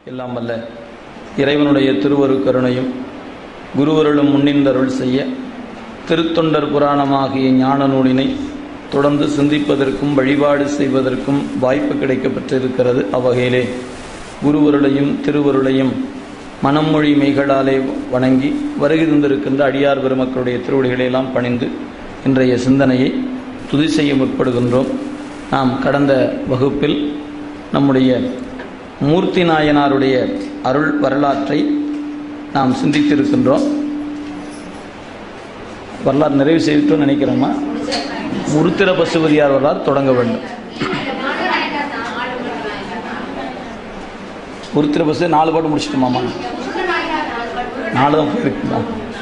எல்லாம் வல்ல இறைவனுடைய திருவருக்கருணையும் குருவருளும் முன்னின்றருள் செய்ய திருத்தொண்டர் புராணமாகிய ஞான நூலினை தொடர்ந்து சிந்திப்பதற்கும் வழிபாடு செய்வதற்கும் வாய்ப்பு கிடைக்கப்பட்டிருக்கிறது அவ்வகையிலே குருவருளையும் திருவருளையும் மனமொழி மெய்களாலே வணங்கி வருகை தந்திருக்கின்ற அடியார் பெருமக்களுடைய திருவடிகளை எல்லாம் பணிந்து இன்றைய சிந்தனையை துதி செய்ய முற்படுகின்றோம் நாம் கடந்த வகுப்பில் நம்முடைய மூர்த்தி நாயனாருடைய அருள் வரலாற்றை நாம் சிந்தித்திருக்கின்றோம் வரலாறு நிறைவு செய்துட்டோம் நினைக்கிறோமா உருத்திர பசுபதியார் வரலாறு தொடங்க வேண்டும் உருத்திர பசு நாலு பாட்டு முடிச்சிட்டோமாமா நாலு தான் போயிருக்குங்களா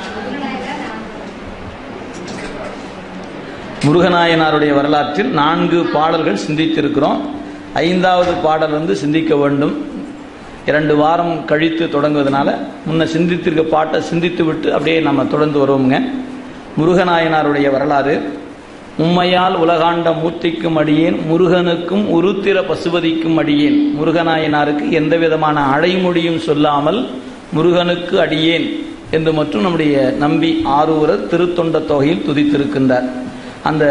முருகநாயனாருடைய வரலாற்றில் நான்கு பாடல்கள் சிந்தித்திருக்கிறோம் ஐந்தாவது பாடல் வந்து சிந்திக்க வேண்டும் இரண்டு வாரம் கழித்து தொடங்குவதனால முன்ன சிந்தித்திருக்க பாட்டை சிந்தித்து விட்டு அப்படியே நம்ம தொடர்ந்து வருவோங்க முருகநாயனாருடைய வரலாறு உம்மையால் உலகாண்ட மூர்த்திக்கும் அடியேன் முருகனுக்கும் உருத்திர பசுபதிக்கும் அடியேன் முருகநாயனாருக்கு எந்த விதமான அழைமொழியும் சொல்லாமல் முருகனுக்கு அடியேன் என்று மற்றும் நம்முடைய நம்பி ஆரூரர் திருத்தொண்ட தொகையில் துதித்திருக்கின்றார் அந்த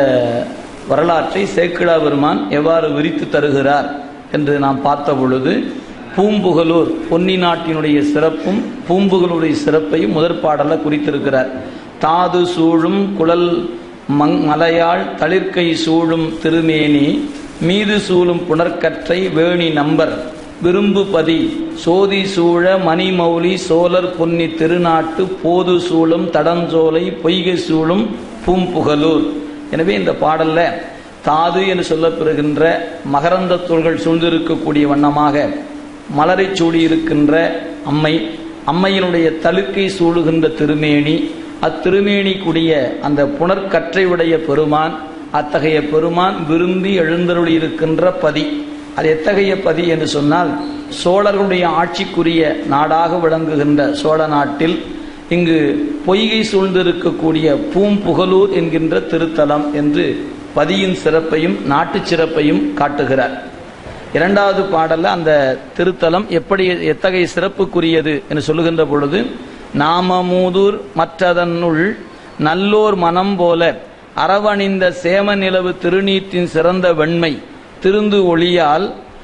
வரலாற்றை சேக்கிழா பெருமான் எவ்வாறு விரித்து தருகிறார் என்று நாம் பார்த்த பொழுது பூம்புகலூர் பொன்னி நாட்டினுடைய சிறப்பும் பூம்புகலூருடைய சிறப்பையும் முதற் பாடல குறித்திருக்கிறார் தாது சூழும் குழல் மங் மலையாள் தளிர்க்கை சூழும் திருமேனி மீது சூழும் புனர்கற்றை வேணி நம்பர் விரும்பு பதி சோதி சூழ மணிமௌலி சோழர் பொன்னி திருநாட்டு போது சூழும் தடஞ்சோலை பொய்கை சூழும் பூம்புகலூர் எனவே இந்த பாடல்ல தாது என்று சொல்லப்பெறுகின்ற மகரந்த தூள்கள் சூழ்ந்திருக்கக்கூடிய வண்ணமாக மலரை சூடியிருக்கின்ற அம்மை அம்மையினுடைய தழுக்கை சூழுகின்ற திருமேனி அத்திருமேனிக்குடைய அந்த புனர்கற்றையுடைய பெருமான் அத்தகைய பெருமான் விரும்பி எழுந்தருளி இருக்கின்ற பதி அது எத்தகைய பதி என்று சொன்னால் சோழர்களுடைய ஆட்சிக்குரிய நாடாக விளங்குகின்ற சோழ நாட்டில் இங்கு பொய்கை சூழ்ந்திருக்கக்கூடிய பூம்புகலூர் என்கின்ற திருத்தலம் என்று பதியின் சிறப்பையும் நாட்டு சிறப்பையும் காட்டுகிறார் இரண்டாவது பாடல்ல அந்த திருத்தலம் எப்படி எத்தகைய சிறப்புக்குரியது என்று சொல்லுகின்ற பொழுது நாமமூதூர் மற்றதனுள் நல்லோர் மனம் போல அரவணிந்த சேம நிலவு திருநீற்றின் சிறந்த வெண்மை திருந்து ஒளியால்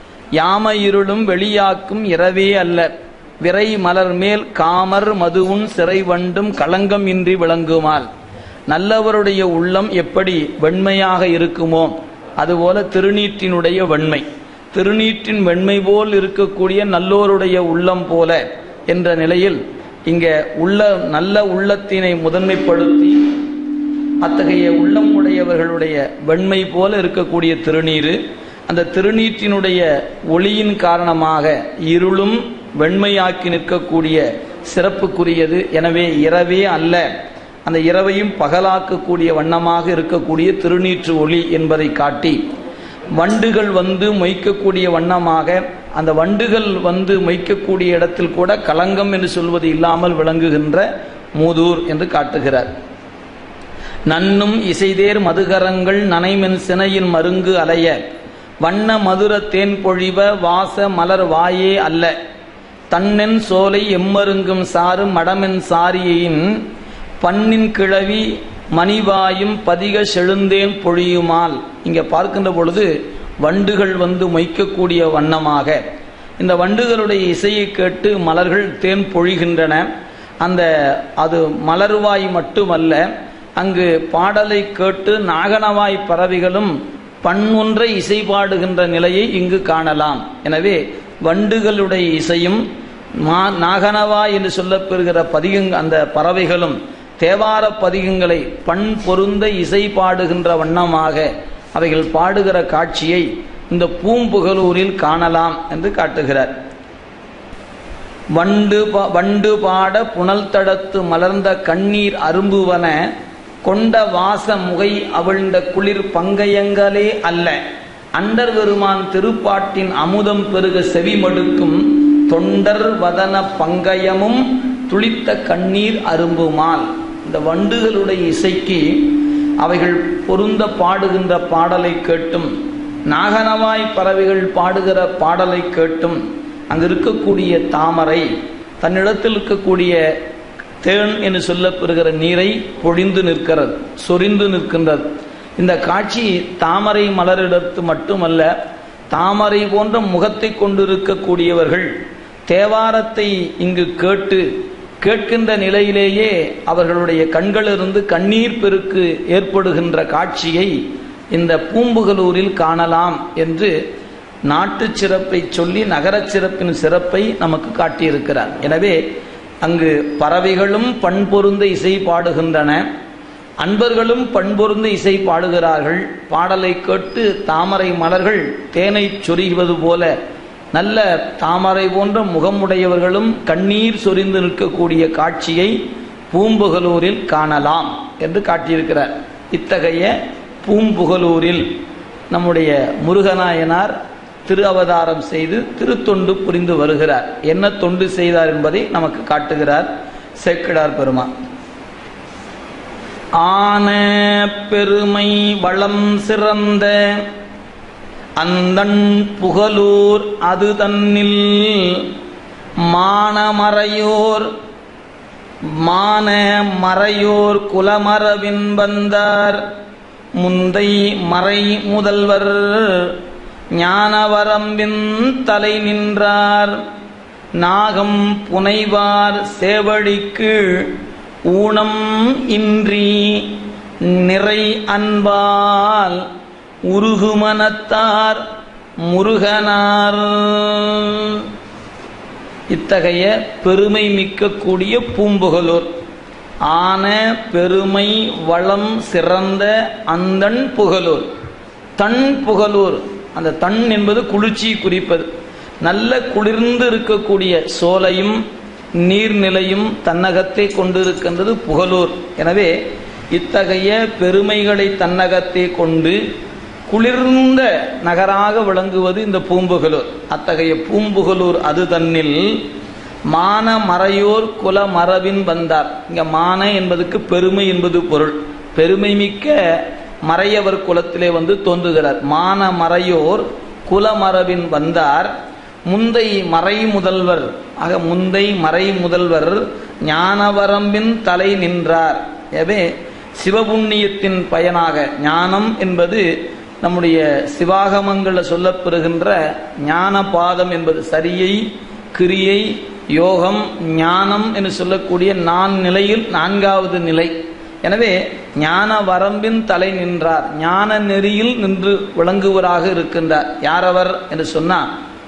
யாம இருளும் வெளியாக்கும் இரவே அல்ல விரை மலர் மேல் காமர் மதுவும் சிறை வண்டும் களங்கம் இன்றி விளங்குமால் நல்லவருடைய உள்ளம் எப்படி வெண்மையாக இருக்குமோ அதுபோல திருநீற்றினுடைய வெண்மை திருநீற்றின் வெண்மை போல் இருக்கக்கூடிய நல்லோருடைய உள்ளம் போல என்ற நிலையில் இங்க உள்ள நல்ல உள்ளத்தினை முதன்மைப்படுத்தி அத்தகைய உள்ளம் உடையவர்களுடைய வெண்மை போல இருக்கக்கூடிய திருநீரு அந்த திருநீற்றினுடைய ஒளியின் காரணமாக இருளும் வெண்மையாக்கி நிற்கக்கூடிய சிறப்புக்குரியது எனவே இரவே அல்ல அந்த இரவையும் பகலாக்கக்கூடிய வண்ணமாக இருக்கக்கூடிய திருநீற்று ஒளி என்பதை காட்டி வண்டுகள் வந்து மொய்க்கக்கூடிய வண்ணமாக அந்த வண்டுகள் வந்து மொய்க்கக்கூடிய இடத்தில் கூட களங்கம் என்று சொல்வது இல்லாமல் விளங்குகின்ற மூதூர் என்று காட்டுகிறார் நன்னும் இசைதேர் மதுகரங்கள் நனைமென் சினையின் மருங்கு அலைய வண்ண மதுர தேன் பொழிவ வாச மலர் வாயே அல்ல தன்னென் சோலை எம்மருங்கும் சாறு மடமென் சாரியின் பண்ணின் கிழவி மணிவாயும் பதிக செழுந்தேன் பொழியுமால் இங்க பார்க்கின்ற பொழுது வண்டுகள் வந்து மொய்க்கக்கூடிய வண்ணமாக இந்த வண்டுகளுடைய இசையை கேட்டு மலர்கள் தேன் பொழிகின்றன அந்த அது மலர்வாய் மட்டுமல்ல அங்கு பாடலை கேட்டு நாகனவாய் பறவைகளும் பன்ஒன்றை இசை பாடுகின்ற நிலையை இங்கு காணலாம் எனவே வண்டுகளுடைய இசையும் மா நாகனவாய் என்று சொல்லப்பெறுகிற பதிகங் அந்த பறவைகளும் தேவார பதிகங்களை பண் பொருந்த இசை பாடுகின்ற வண்ணமாக அவைகள் பாடுகிற காட்சியை இந்த பூம்புகலூரில் காணலாம் என்று காட்டுகிறார் வண்டு வண்டு பாட புனல் தடத்து மலர்ந்த கண்ணீர் அரும்புவன கொண்ட வாச முகை அவிழ்ந்த குளிர் பங்கயங்களே அல்ல அண்டர் பெருமான் திருப்பாட்டின் அமுதம் பெருக செவிமடுக்கும் தொண்டர் வதன பங்கயமும் துளித்த கண்ணீர் அரும்புமால் இந்த வண்டுகளுடைய இசைக்கு அவைகள் பொருந்த பாடுகின்ற பாடலை கேட்டும் நாகனவாய் பறவைகள் பாடுகிற பாடலை கேட்டும் அங்கு இருக்கக்கூடிய தாமரை தன்னிடத்தில் இருக்கக்கூடிய தேன் என்று சொல்லப்பெறுகிற நீரை பொழிந்து நிற்கிறது சொரிந்து நிற்கின்றது இந்த காட்சி தாமரை மலரிடத்து மட்டுமல்ல தாமரை போன்ற முகத்தை கொண்டிருக்கக்கூடியவர்கள் தேவாரத்தை இங்கு கேட்டு கேட்கின்ற நிலையிலேயே அவர்களுடைய கண்களிலிருந்து கண்ணீர் பெருக்கு ஏற்படுகின்ற காட்சியை இந்த பூம்புகலூரில் காணலாம் என்று நாட்டு சிறப்பை சொல்லி நகரச் சிறப்பின் சிறப்பை நமக்கு காட்டியிருக்கிறார் எனவே அங்கு பறவைகளும் பண்பொருந்த இசை பாடுகின்றன அன்பர்களும் பண்பொருந்த இசை பாடுகிறார்கள் பாடலை கேட்டு தாமரை மலர்கள் தேனை சொரிவது போல நல்ல தாமரை போன்ற முகமுடையவர்களும் கண்ணீர் சொரிந்து நிற்கக்கூடிய காட்சியை பூம்புகலூரில் காணலாம் என்று காட்டியிருக்கிறார் இத்தகைய பூம்புகலூரில் நம்முடைய முருகநாயனார் திரு அவதாரம் செய்து திருத்தொண்டு புரிந்து வருகிறார் என்ன தொண்டு செய்தார் என்பதை நமக்கு காட்டுகிறார் சேக்கிடார் பெருமா ஆன பெருமை வளம் சிறந்த அந்தன் புகழூர் அது தன்னில் மானமறையோர் மான மறையோர் குலமரவின் வந்தார் முந்தை மறை முதல்வர் ஞானவரம்பின் தலை நின்றார் நாகம் புனைவார் சேவடிக்கு ஊனம் இன்றி நிறை அன்பால் உருகுமனத்தார் முருகனார் இத்தகைய பெருமை மிக்கக்கூடிய பூம்புகலூர் ஆன பெருமை வளம் சிறந்த அந்தன் புகழூர் தன் புகழூர் அந்த தன் என்பது குளிர்ச்சி குறிப்பது நல்ல குளிர்ந்து இருக்கக்கூடிய சோலையும் நீர்நிலையும் தன்னகத்தை கொண்டிருக்கின்றது புகழூர் எனவே இத்தகைய பெருமைகளை தன்னகத்தை கொண்டு குளிர்ந்த நகராக விளங்குவது இந்த பூம்புகலூர் அத்தகைய பூம்புகலூர் அது தன்னில் மான மறையோர் குல மரபின் வந்தார் இங்க மான என்பதுக்கு பெருமை என்பது பொருள் பெருமை மிக்க மறையவர் குலத்திலே வந்து தோன்றுகிறார் மான மறையோர் குலமரபின் வந்தார் முந்தை மறை முதல்வர் ஆக முந்தை மறை முதல்வர் ஞானவரம்பின் தலை நின்றார் எனவே சிவபுண்ணியத்தின் பயனாக ஞானம் என்பது நம்முடைய சிவாகமங்களில் சொல்லப்பெறுகின்ற ஞான பாதம் என்பது சரியை கிரியை யோகம் ஞானம் என்று சொல்லக்கூடிய நான் நிலையில் நான்காவது நிலை எனவே ஞான வரம்பின் தலை நின்றார் ஞான நெறியில் நின்று விளங்குவராக இருக்கின்றார் யாரவர் என்று சொன்னா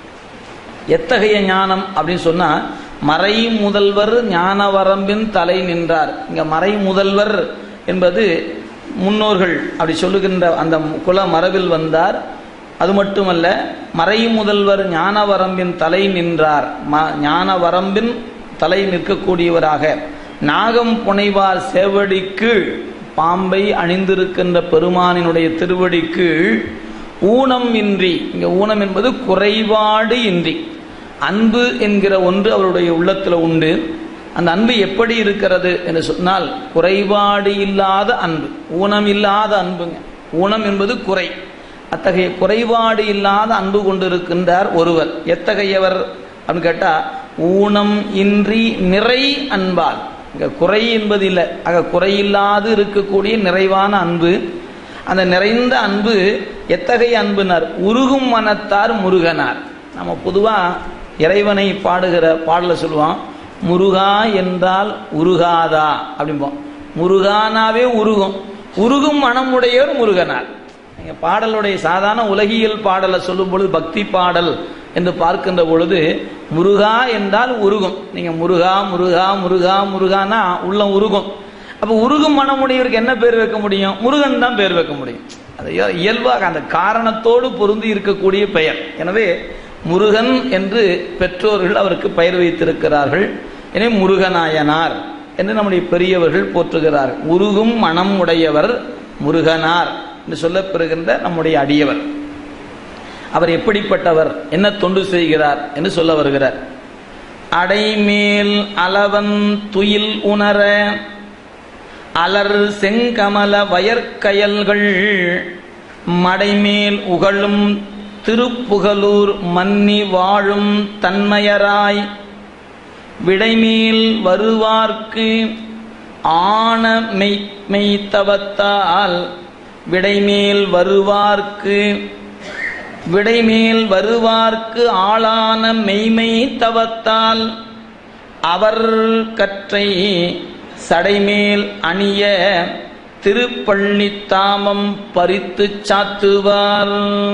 எத்தகைய ஞானம் அப்படின்னு சொன்னா மறை முதல்வர் ஞான வரம்பின் தலை நின்றார் இங்க மறை முதல்வர் என்பது முன்னோர்கள் அப்படி சொல்லுகின்ற அந்த குல மரபில் வந்தார் அது மட்டுமல்ல மறை முதல்வர் ஞான வரம்பின் தலை நின்றார் ஞான வரம்பின் தலை நிற்கக்கூடியவராக நாகம் புனைவார் சேவடி கீழ் பாம்பை அணிந்திருக்கின்ற பெருமானினுடைய திருவடி கீழ் ஊனம் இன்றி இங்க ஊனம் என்பது குறைபாடு இன்றி அன்பு என்கிற ஒன்று அவருடைய உள்ளத்தில் உண்டு அந்த அன்பு எப்படி இருக்கிறது என்று சொன்னால் குறைபாடு இல்லாத அன்பு ஊனம் இல்லாத அன்புங்க ஊனம் என்பது குறை அத்தகைய குறைபாடு இல்லாத அன்பு கொண்டிருக்கின்றார் ஒருவர் எத்தகையவர் அப்படின்னு கேட்டா ஊனம் இன்றி நிறை அன்பால் இங்க குறை என்பது இல்லை ஆக குறையில்லாது இருக்கக்கூடிய நிறைவான அன்பு அந்த நிறைந்த அன்பு எத்தகைய அன்புனார் உருகும் மனத்தார் முருகனார் நம்ம பொதுவா இறைவனை பாடுகிற பாடல சொல்லுவோம் முருகா என்றால் உருகாதா அப்படிம்போம் முருகானாவே உருகும் உருகும் மனமுடையவர் முருகனார் நீங்க பாடலுடைய சாதாரண உலகியல் பாடலை சொல்லும் பொழுது பக்தி பாடல் என்று பார்க்கின்ற பொழுது முருகா என்றால் உருகும் நீங்க முருகா முருகா முருகா முருகானா உள்ளம் உருகும் அப்ப உருகும் மனமுடையவருக்கு என்ன பேர் வைக்க முடியும் முருகன் தான் பேர் வைக்க முடியும் அது இயல்பாக அந்த காரணத்தோடு பொருந்தி இருக்கக்கூடிய பெயர் எனவே முருகன் என்று பெற்றோர்கள் அவருக்கு பெயர் வைத்திருக்கிறார்கள் எனவே முருகநாயனார் என்று நம்முடைய பெரியவர்கள் போற்றுகிறார் உருகும் மனம் உடையவர் முருகனார் என்று சொல்லப்பெறுகின்ற நம்முடைய அடியவர் அவர் எப்படிப்பட்டவர் என்ன தொண்டு செய்கிறார் என்று சொல்ல வருகிறார் அடைமேல் அளவன் துயில் உணர அலர் செங்கமல வயற்கயல்கள் மடைமேல் உகழும் திருப்புகலூர் மன்னி வாழும் தன்மையராய் விடைமேல் வருவார்க்கு ஆன மெய் மெய்த்தவத்தால் விடைமேல் வருவார்க்கு விடைமேல் வருவார்க்கு ஆளான மெய்மை தவத்தால் அவர் கற்றை சடைமேல் அணிய திருப்பள்ளித்தாமம் பறித்து சாத்துவார்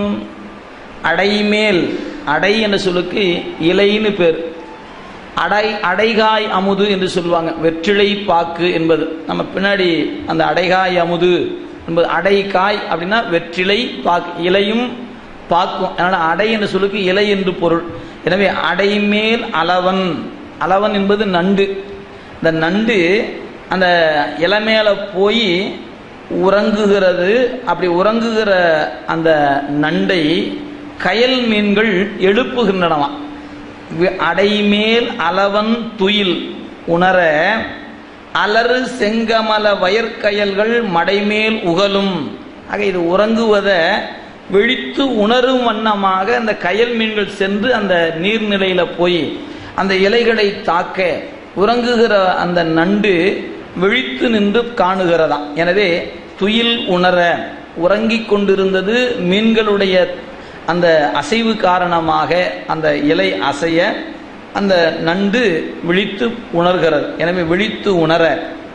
அடைமேல் அடை என்ற சொல்லுக்கு இலைன்னு பேர் அடை அடைகாய் அமுது என்று சொல்லுவாங்க வெற்றிலை பாக்கு என்பது நம்ம பின்னாடி அந்த அடைகாய் அமுது என்பது அடைகாய் அப்படின்னா வெற்றிலை பாக்கு இலையும் பாக்கும் அதனால அடை என்ற சொல்லுக்கு இலை என்று பொருள் எனவே அடைமேல் அளவன் அளவன் என்பது நண்டு இந்த நண்டு அந்த இலை மேல போய் உறங்குகிறது அப்படி உறங்குகிற அந்த நண்டை கயல் மீன்கள் எழுப்புகின்றனவாம் வி- அடைமேல் அளவன் துயில் உணர அலறு செங்கமல வயற்கயல்கள் மடைமேல் உகலும் ஆக இது உறங்குவதை விழித்து உணரும் வண்ணமாக அந்த கயல் மீன்கள் சென்று அந்த நீர்நிலையில போய் அந்த இலைகளை தாக்க உறங்குகிற அந்த நண்டு விழித்து நின்று காணுகிறதாம் எனவே துயில் உணர உறங்கிக் கொண்டிருந்தது மீன்களுடைய அந்த அசைவு காரணமாக அந்த இலை அசைய அந்த நண்டு விழித்து உணர்கிறது எனவே விழித்து உணர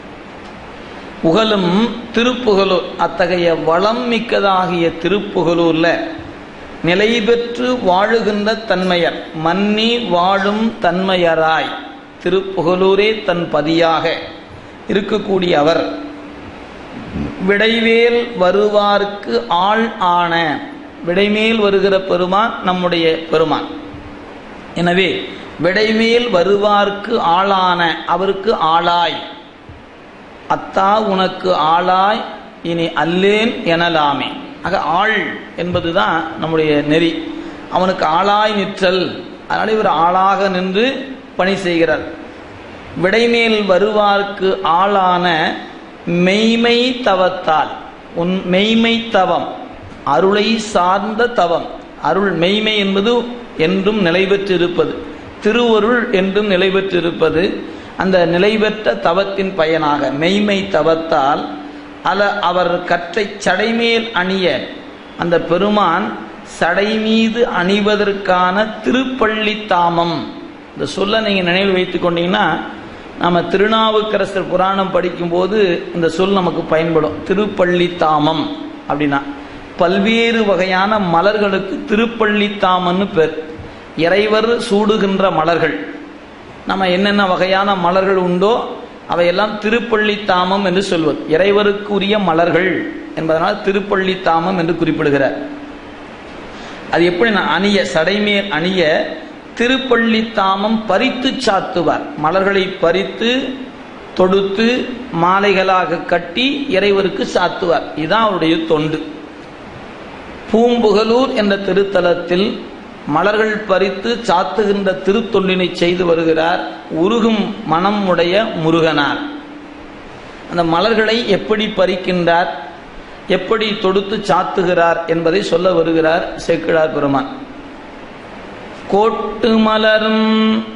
புகழும் திருப்புகழூர் அத்தகைய வளம் மிக்கதாகிய திருப்புகழூர்ல நிலை பெற்று வாழுகின்ற தன்மையர் மன்னி வாழும் தன்மையராய் திருப்புகழூரே தன் பதியாக இருக்கக்கூடிய அவர் விடைவேல் வருவார்க்கு ஆள் ஆன விடைமேல் வருகிற பெருமான் நம்முடைய பெருமான் எனவே விடைமேல் வருவார்க்கு ஆளான அவருக்கு ஆளாய் அத்தா உனக்கு ஆளாய் இனி அல்லேன் எனலாமே ஆக ஆள் என்பதுதான் நம்முடைய நெறி அவனுக்கு ஆளாய் நிற்றல் அதனால இவர் ஆளாக நின்று பணி செய்கிறார் விடைமேல் வருவார்க்கு ஆளான மெய்மை தவத்தால் உன் மெய்மை தவம் அருளை சார்ந்த தவம் அருள் மெய்மை என்பது என்றும் நிலை பெற்றிருப்பது திருவருள் என்றும் நிலை பெற்றிருப்பது அந்த நிலை பெற்ற தவத்தின் பயனாக மெய்மை தவத்தால் அல அவர் கற்றை சடைமேல் அணிய அந்த பெருமான் சடை மீது அணிவதற்கான திருப்பள்ளி தாமம் இந்த சொல்ல நீங்க நினைவில் வைத்துக் கொண்டீங்கன்னா நாம திருநாவுக்கரசர் புராணம் படிக்கும்போது இந்த சொல் நமக்கு பயன்படும் திருப்பள்ளி தாமம் அப்படின்னா பல்வேறு வகையான மலர்களுக்கு திருப்பள்ளி தாமன்னு பேர் இறைவர் சூடுகின்ற மலர்கள் நம்ம என்னென்ன வகையான மலர்கள் உண்டோ அவையெல்லாம் திருப்பள்ளி தாமம் என்று சொல்வது இறைவருக்குரிய மலர்கள் என்பதனால் திருப்பள்ளி தாமம் என்று குறிப்பிடுகிறார் அது எப்படி நான் அணிய சடைமேல் அணிய திருப்பள்ளி தாமம் பறித்து சாத்துவார் மலர்களை பறித்து தொடுத்து மாலைகளாக கட்டி இறைவருக்கு சாத்துவார் இதுதான் அவருடைய தொண்டு பூம்புகலூர் என்ற திருத்தலத்தில் மலர்கள் பறித்து சாத்துகின்ற திருத்தொண்டினை செய்து வருகிறார் உருகும் மனம் உடைய முருகனார் அந்த மலர்களை எப்படி பறிக்கின்றார் எப்படி தொடுத்து சாத்துகிறார் என்பதை சொல்ல வருகிறார் சேக்கிழார் பெருமான் கோட்டு மலரும்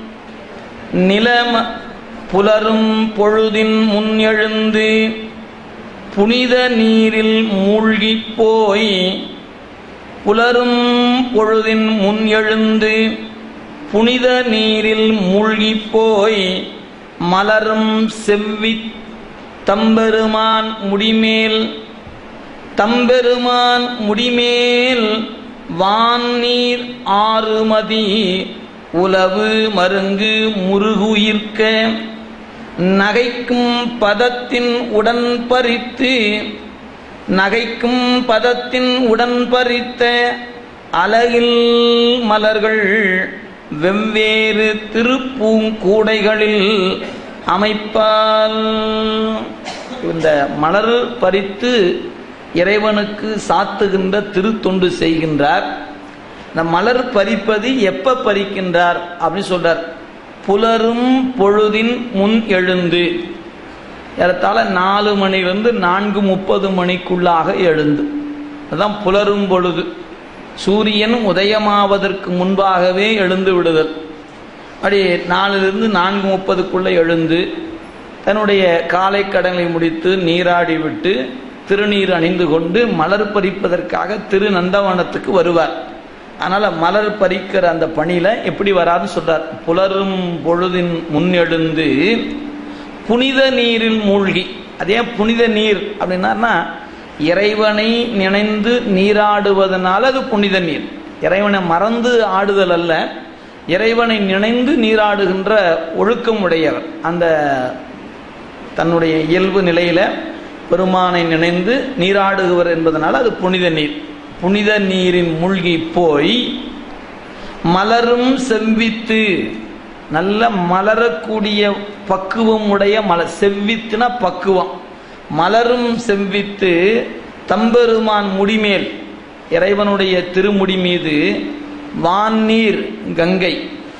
நிலம புலரும் பொழுதின் முன் எழுந்து புனித நீரில் மூழ்கிப் போய் புலரும் பொழுதின் முன் எழுந்து புனித நீரில் மூழ்கிப் போய் மலரும் செவ்வி தம்பெருமான் முடிமேல் தம்பெருமான் முடிமேல் வான்நீர் ஆறுமதி உலவு மருங்கு முருகுயிர்க்க நகைக்கும் பதத்தின் உடன் பறித்து நகைக்கும் பதத்தின் உடன் பறித்த அலகில் மலர்கள் வெவ்வேறு திருப்பூங்கூடைகளில் அமைப்பால் இந்த மலர் பறித்து இறைவனுக்கு சாத்துகின்ற திருத்தொண்டு செய்கின்றார் இந்த மலர் பறிப்பது எப்ப பறிக்கின்றார் அப்படின்னு சொல்றார் புலரும் பொழுதின் முன் எழுந்து ஏறத்தாழ நாலு மணிலிருந்து நான்கு முப்பது மணிக்குள்ளாக எழுந்து அதுதான் புலரும் பொழுது சூரியன் உதயமாவதற்கு முன்பாகவே எழுந்து விடுதல் அப்படி நாலிலிருந்து நான்கு முப்பதுக்குள்ளே எழுந்து தன்னுடைய காலை கடனை முடித்து நீராடி விட்டு திருநீர் அணிந்து கொண்டு மலர் பறிப்பதற்காக திரு நந்தவனத்துக்கு வருவார் அதனால மலர் பறிக்கிற அந்த பணியில எப்படி வராதுன்னு சொல்றார் புலரும் பொழுதின் முன்னெழுந்து புனித நீரில் மூழ்கி அதே புனித நீர் அப்படின்னா இறைவனை நினைந்து நீராடுவதனால அது புனித நீர் இறைவனை மறந்து ஆடுதல் அல்ல இறைவனை நினைந்து நீராடுகின்ற ஒழுக்கம் உடையவர் அந்த தன்னுடைய இயல்பு நிலையில பெருமானை நினைந்து நீராடுகிறவர் என்பதனால அது புனித நீர் புனித நீரின் மூழ்கி போய் மலரும் செவ்வித்து நல்ல மலரக்கூடிய பக்குவம் உடைய மலர் செவ்வித்துனா பக்குவம் மலரும் செவ்வித்து தம்பெருமான் முடிமேல் இறைவனுடைய திருமுடி மீது வான்நீர் கங்கை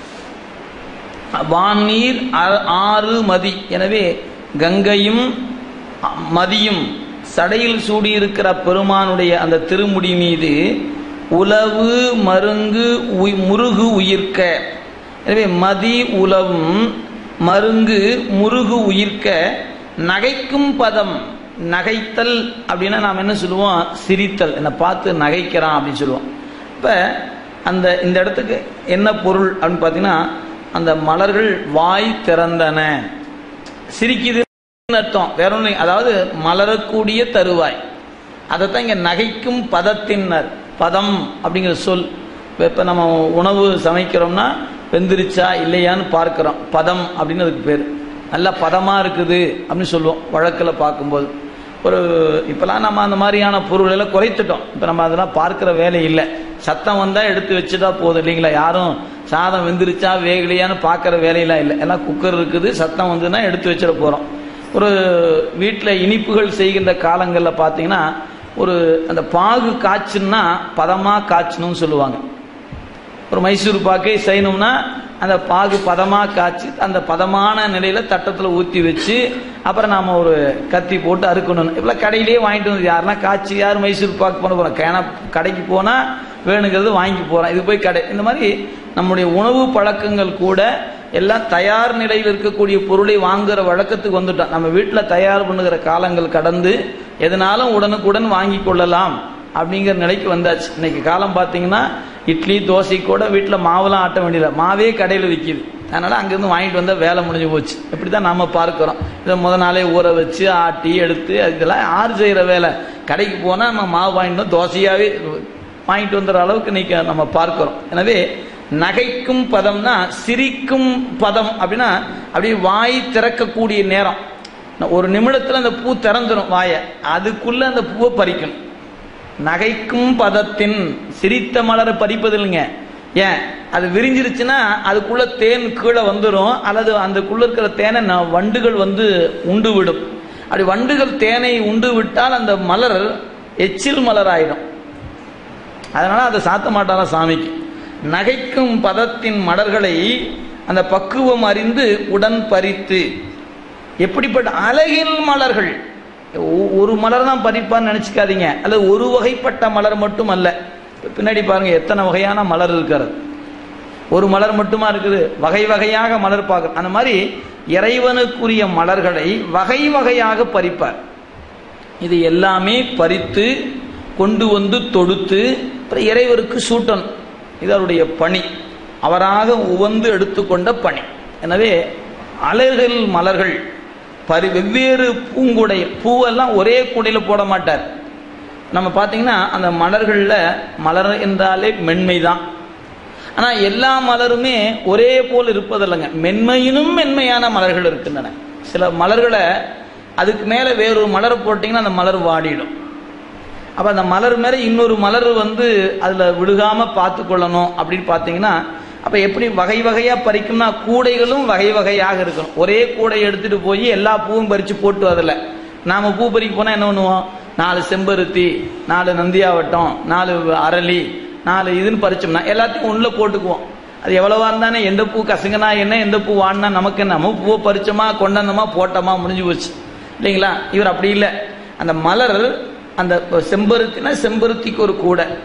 வான்நீர் ஆ- ஆறு மதி எனவே கங்கையும் அ- மதியும் சடையில் சூடியிருக்கிற பெருமானுடைய அந்த திருமுடி மீது உலவு மருங்கு உய்- முருகு உயிர்க்க எனவே மதி உலவும் மருங்கு முருகு உயிர்க்க நகைக்கும் பதம் நகைத்தல் அப்படின்னா நாம் என்ன சொல்லுவோம் சிரித்தல் என்னை பார்த்து நகைக்கிறான் அப்படின்னு சொல்லுவோம் இப்போ அந்த இந்த இடத்துக்கு என்ன பொருள் அப்படின்னு பார்த்தீங்கன்னா அந்த மலர்கள் வாய் திறந்தன சிரிக்குதுன்னு அர்த்தம் வேற ஒன்றும் அதாவது மலரக்கூடிய தருவாய் அதைத்தான் இங்கே நகைக்கும் பதத்தின்னர் பதம் அப்படிங்கிற சொல் இப்போ இப்போ நம்ம உணவு சமைக்கிறோம்னா வெந்திருச்சா இல்லையான்னு பார்க்குறோம் பதம் அப்படின்னு அதுக்கு பேர் நல்லா பதமாக இருக்குது அப்படின்னு சொல்லுவோம் வழக்கில் பார்க்கும்போது ஒரு இப்போலாம் நம்ம அந்த மாதிரியான பொருள் எல்லாம் குறைத்துட்டோம் இப்போ நம்ம அதெல்லாம் பார்க்குற வேலை இல்லை சத்தம் வந்தால் எடுத்து வச்சுட்டா போதும் இல்லைங்களா யாரும் சாதம் வெந்திருச்சா வேகலையான்னு பார்க்குற வேலையெல்லாம் இல்லை எல்லாம் குக்கர் இருக்குது சத்தம் வந்துன்னா எடுத்து வச்சிட போகிறோம் ஒரு வீட்டில் இனிப்புகள் செய்கின்ற காலங்களில் பார்த்தீங்கன்னா ஒரு அந்த பாகு காய்ச்சுன்னா பதமாக காய்ச்சணும்னு சொல்லுவாங்க ஒரு மைசூர் பாக்கை செய்யணும்னா அந்த பாகு பதமாக காய்ச்சி அந்த பதமான நிலையில் தட்டத்தில் ஊற்றி வச்சு அப்புறம் நாம் ஒரு கத்தி போட்டு அறுக்கணும் இப்போ கடையிலேயே வாங்கிட்டு வந்து யாருன்னா காய்ச்சி யார் மைசூர் பாக்கு பண்ண போகிறோம் கேனா கடைக்கு போனால் வேணுங்கிறது வாங்கி போகிறோம் இது போய் கடை இந்த மாதிரி நம்முடைய உணவு பழக்கங்கள் கூட எல்லாம் தயார் நிலையில் இருக்கக்கூடிய பொருளை வாங்குற வழக்கத்துக்கு வந்துட்டோம் நம்ம வீட்டில் தயார் பண்ணுகிற காலங்கள் கடந்து எதனாலும் உடனுக்குடன் வாங்கி கொள்ளலாம் அப்படிங்கிற நிலைக்கு வந்தாச்சு இன்னைக்கு காலம் பார்த்தீங்கன்னா இட்லி தோசை கூட வீட்டில் மாவுலாம் ஆட்ட வேண்டியதில்லை மாவே கடையில் விற்கிது அதனால் அங்கேருந்து வாங்கிட்டு வந்தால் வேலை முடிஞ்சு போச்சு இப்படி தான் நம்ம பார்க்குறோம் இதை முத நாளே ஊற வச்சு ஆட்டி எடுத்து இதெல்லாம் யார் செய்கிற வேலை கடைக்கு போனால் நம்ம மாவு வாங்கிட்டு வந்து தோசையாகவே வாங்கிட்டு வந்துடுற அளவுக்கு இன்னைக்கு நம்ம பார்க்கிறோம் எனவே நகைக்கும் பதம்னா சிரிக்கும் பதம் அப்படின்னா அப்படியே வாய் திறக்கக்கூடிய நேரம் ஒரு நிமிடத்தில் அந்த பூ திறந்துடும் வாயை அதுக்குள்ள அந்த பூவை பறிக்கணும் நகைக்கும் பதத்தின் சிரித்த மலரை பறிப்பது இல்லைங்க ஏன் அது விரிஞ்சிருச்சுன்னா அதுக்குள்ள தேன் கீழே வந்துடும் அல்லது அதுக்குள்ள இருக்கிற தேனை ந- வண்டுகள் வந்து உண்டு விடும் அப்படி வண்டுகள் தேனை உண்டு விட்டால் அந்த மலர் எச்சில் மலர் ஆயிடும் அதனால அதை சாத்த மாட்டாரா சாமிக்கு நகைக்கும் பதத்தின் மலர்களை அந்த பக்குவம் அறிந்து உடன் பறித்து எப்படிப்பட்ட அழகில் மலர்கள் ஒ- ஒரு மலர் தான் பறிப்பான்னு நினைச்சுக்காதீங்க அல்லது ஒரு வகைப்பட்ட மலர் மட்டும் அல்ல பின்னாடி பாருங்க எத்தனை வகையான மலர் இருக்கிறது ஒரு மலர் மட்டுமா இருக்குது வகை வகையாக மலர் பார்க்க அந்த மாதிரி இறைவனுக்குரிய மலர்களை வகை வகையாக பறிப்பார் இது எல்லாமே பறித்து கொண்டு வந்து தொடுத்து அப்புறம் இறைவருக்கு சூட்டணும் இது அவருடைய பணி அவராக உவந்து எடுத்துக்கொண்ட பணி எனவே அலர்கள் மலர்கள் பரி வெவ்வேறு பூங்குடை பூவெல்லாம் ஒரே கூடையில் போட மாட்டார் நம்ம பார்த்தீங்கன்னா அந்த மலர்களில் மலர் என்றாலே மென்மை தான் ஆனால் எல்லா மலருமே ஒரே போல் இருப்பதில்லைங்க மென்மையினும் மென்மையான மலர்கள் இருக்கின்றன சில மலர்களை அதுக்கு மேலே வேறொரு மலர் போட்டிங்கன்னா அந்த மலர் வாடிடும் அப்போ அந்த மலர் மேலே இன்னொரு மலர் வந்து அதில் விழுகாமல் பார்த்து கொள்ளணும் அப்படின்னு பார்த்தீங்கன்னா அப்போ எப்படி வகை வகையாக பறிக்கும்னா கூடைகளும் வகை வகையாக இருக்கணும் ஒரே கூடை எடுத்துகிட்டு போய் எல்லா பூவும் பறித்து போட்டு அதில் நாம் பூ பறிக்க போனால் என்ன பண்ணுவோம் நாலு செம்பருத்தி நாலு நந்தியாவட்டம் நாலு அரளி நாலு இதுன்னு பறிச்சோம்னா எல்லாத்தையும் உள்ள போட்டுக்குவோம் அது எவ்வளவா இருந்தானே எந்த பூ கசங்கினா என்ன எந்த பூ வாடினா நமக்கு என்ன நம்ம பூவை பறிச்சோமா கொண்டாந்தோமா போட்டோமா முடிஞ்சு போச்சு இல்லைங்களா இவர் அப்படி இல்லை அந்த மலர் அந்த செம்பருத்தினா செம்பருத்திக்கு ஒரு கூடை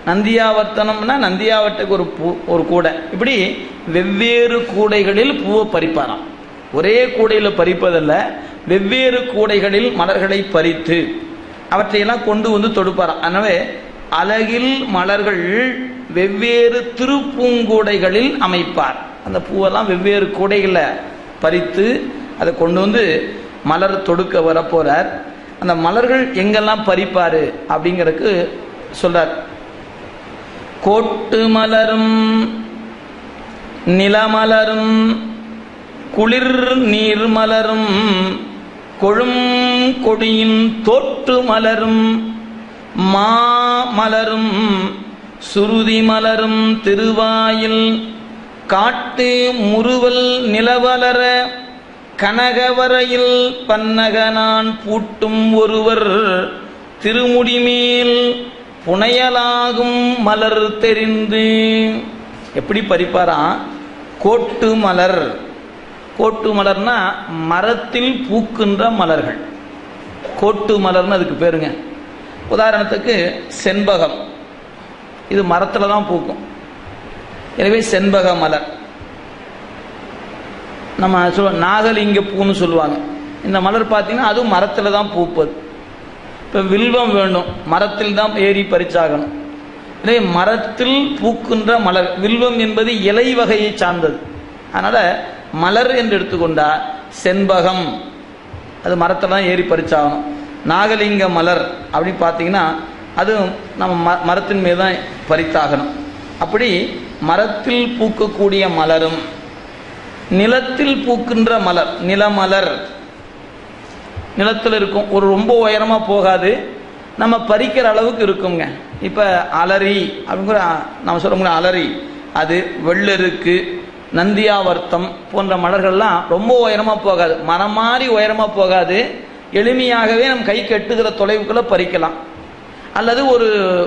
நந்தியாவர்த்தனம்னா நந்தியாவட்டுக்கு ஒரு பூ ஒரு கூடை இப்படி வெவ்வேறு கூடைகளில் பூவை பறிப்பாராம் ஒரே கூடையில் பறிப்பதல்ல வெவ்வேறு கூடைகளில் மலர்களை பறித்து அவற்றையெல்லாம் கொண்டு வந்து தொடுப்பாராம் எனவே அழகில் மலர்கள் வெவ்வேறு திருப்பூங்கூடைகளில் அமைப்பார் அந்த பூவெல்லாம் வெவ்வேறு கூடைகளில் பறித்து அதை கொண்டு வந்து மலர் தொடுக்க வரப்போறார் அந்த மலர்கள் எங்கெல்லாம் பறிப்பாரு அப்படிங்கிறதுக்கு சொல்றார் கோட்டு மலரும் நிலமலரும் குளிர் நீர் மலரும் கொழும் கொடியின் தோட்டு மலரும் மா மலரும் சுருதி மலரும் திருவாயில் காட்டு முறுவல் நிலவலர கனகவரையில் பன்னகனான் பூட்டும் ஒருவர் திருமுடிமேல் புனையலாகும் மலர் தெரிந்து எப்படி பறிப்பாராம் கோட்டு மலர் கோட்டு மலர்னா மரத்தில் பூக்கின்ற மலர்கள் கோட்டு மலர்னு அதுக்கு பேருங்க உதாரணத்துக்கு செண்பகம் இது மரத்தில் தான் பூக்கும் எனவே செண்பக மலர் நம்ம சொல்ல நாகலிங்க பூன்னு சொல்லுவாங்க இந்த மலர் பார்த்தீங்கன்னா அதுவும் மரத்தில் தான் பூப்பது இப்போ வில்வம் வேண்டும் மரத்தில் தான் ஏறி பறிச்சாகணும் எனவே மரத்தில் பூக்கின்ற மலர் வில்வம் என்பது இலை வகையை சார்ந்தது அதனால் மலர் என்று எடுத்துக்கொண்டா செண்பகம் அது மரத்தில் தான் ஏறி பறிச்சாகணும் நாகலிங்க மலர் அப்படின்னு பார்த்தீங்கன்னா அதுவும் நம்ம ம மரத்தின் மீது தான் பறித்தாகணும் அப்படி மரத்தில் பூக்கக்கூடிய மலரும் நிலத்தில் பூக்கின்ற மலர் நிலமலர் நிலத்தில் இருக்கும் ஒரு ரொம்ப உயரமாக போகாது நம்ம பறிக்கிற அளவுக்கு இருக்குங்க இப்போ அலரி அப்படிங்கிற நம்ம சொல்ல அலரி அது வெள்ளருக்கு நந்தியாவர்த்தம் போன்ற மலர்கள்லாம் ரொம்ப உயரமாக போகாது மரம் மாதிரி உயரமாக போகாது எளிமையாகவே நம் கை கெட்டுகிற தொலைவுக்குள்ள பறிக்கலாம் அல்லது ஒரு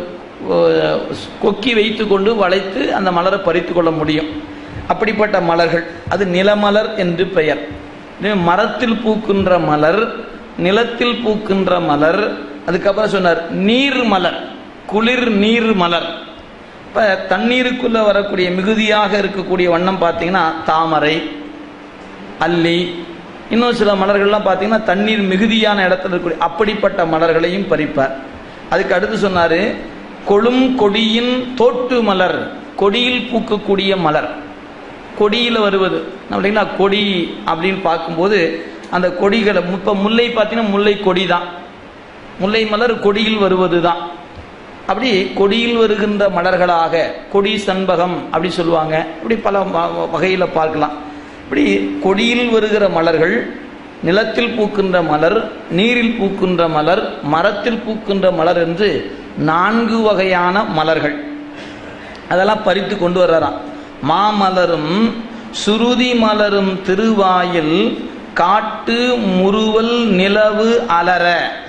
கொக்கி வைத்து கொண்டு வளைத்து அந்த மலரை பறித்து கொள்ள முடியும் அப்படிப்பட்ட மலர்கள் அது நிலமலர் என்று பெயர் மரத்தில் பூக்கின்ற மலர் நிலத்தில் பூக்கின்ற மலர் அதுக்கப்புறம் சொன்னார் நீர் மலர் குளிர் நீர் மலர் இப்போ தண்ணீருக்குள்ளே வரக்கூடிய மிகுதியாக இருக்கக்கூடிய வண்ணம் பார்த்தீங்கன்னா தாமரை அல்லி இன்னும் சில மலர்கள்லாம் பார்த்தீங்கன்னா தண்ணீர் மிகுதியான இடத்துல இருக்கக்கூடிய அப்படிப்பட்ட மலர்களையும் பறிப்பார் அதுக்கு அடுத்து சொன்னார் கொழும் கொடியின் தோட்டு மலர் கொடியில் பூக்கக்கூடிய மலர் கொடியில் வருவது இல்லைங்களா கொடி அப்படின்னு பார்க்கும்போது அந்த கொடிகளை இப்போ முல்லை பார்த்தீங்கன்னா முல்லை கொடி தான் முல்லை மலர் கொடியில் வருவது தான் அப்படி கொடியில் வருகின்ற மலர்களாக கொடி சண்பகம் அப்படி சொல்லுவாங்க இப்படி பல வகையில் பார்க்கலாம் இப்படி கொடியில் வருகிற மலர்கள் நிலத்தில் பூக்கின்ற மலர் நீரில் பூக்கின்ற மலர் மரத்தில் பூக்கின்ற மலர் என்று நான்கு வகையான மலர்கள் அதெல்லாம் பறித்து கொண்டு வர்றாராம் மாமலரும் சுருதி மலரும் திருவாயில் காட்டு முறுவல் நிலவு அலர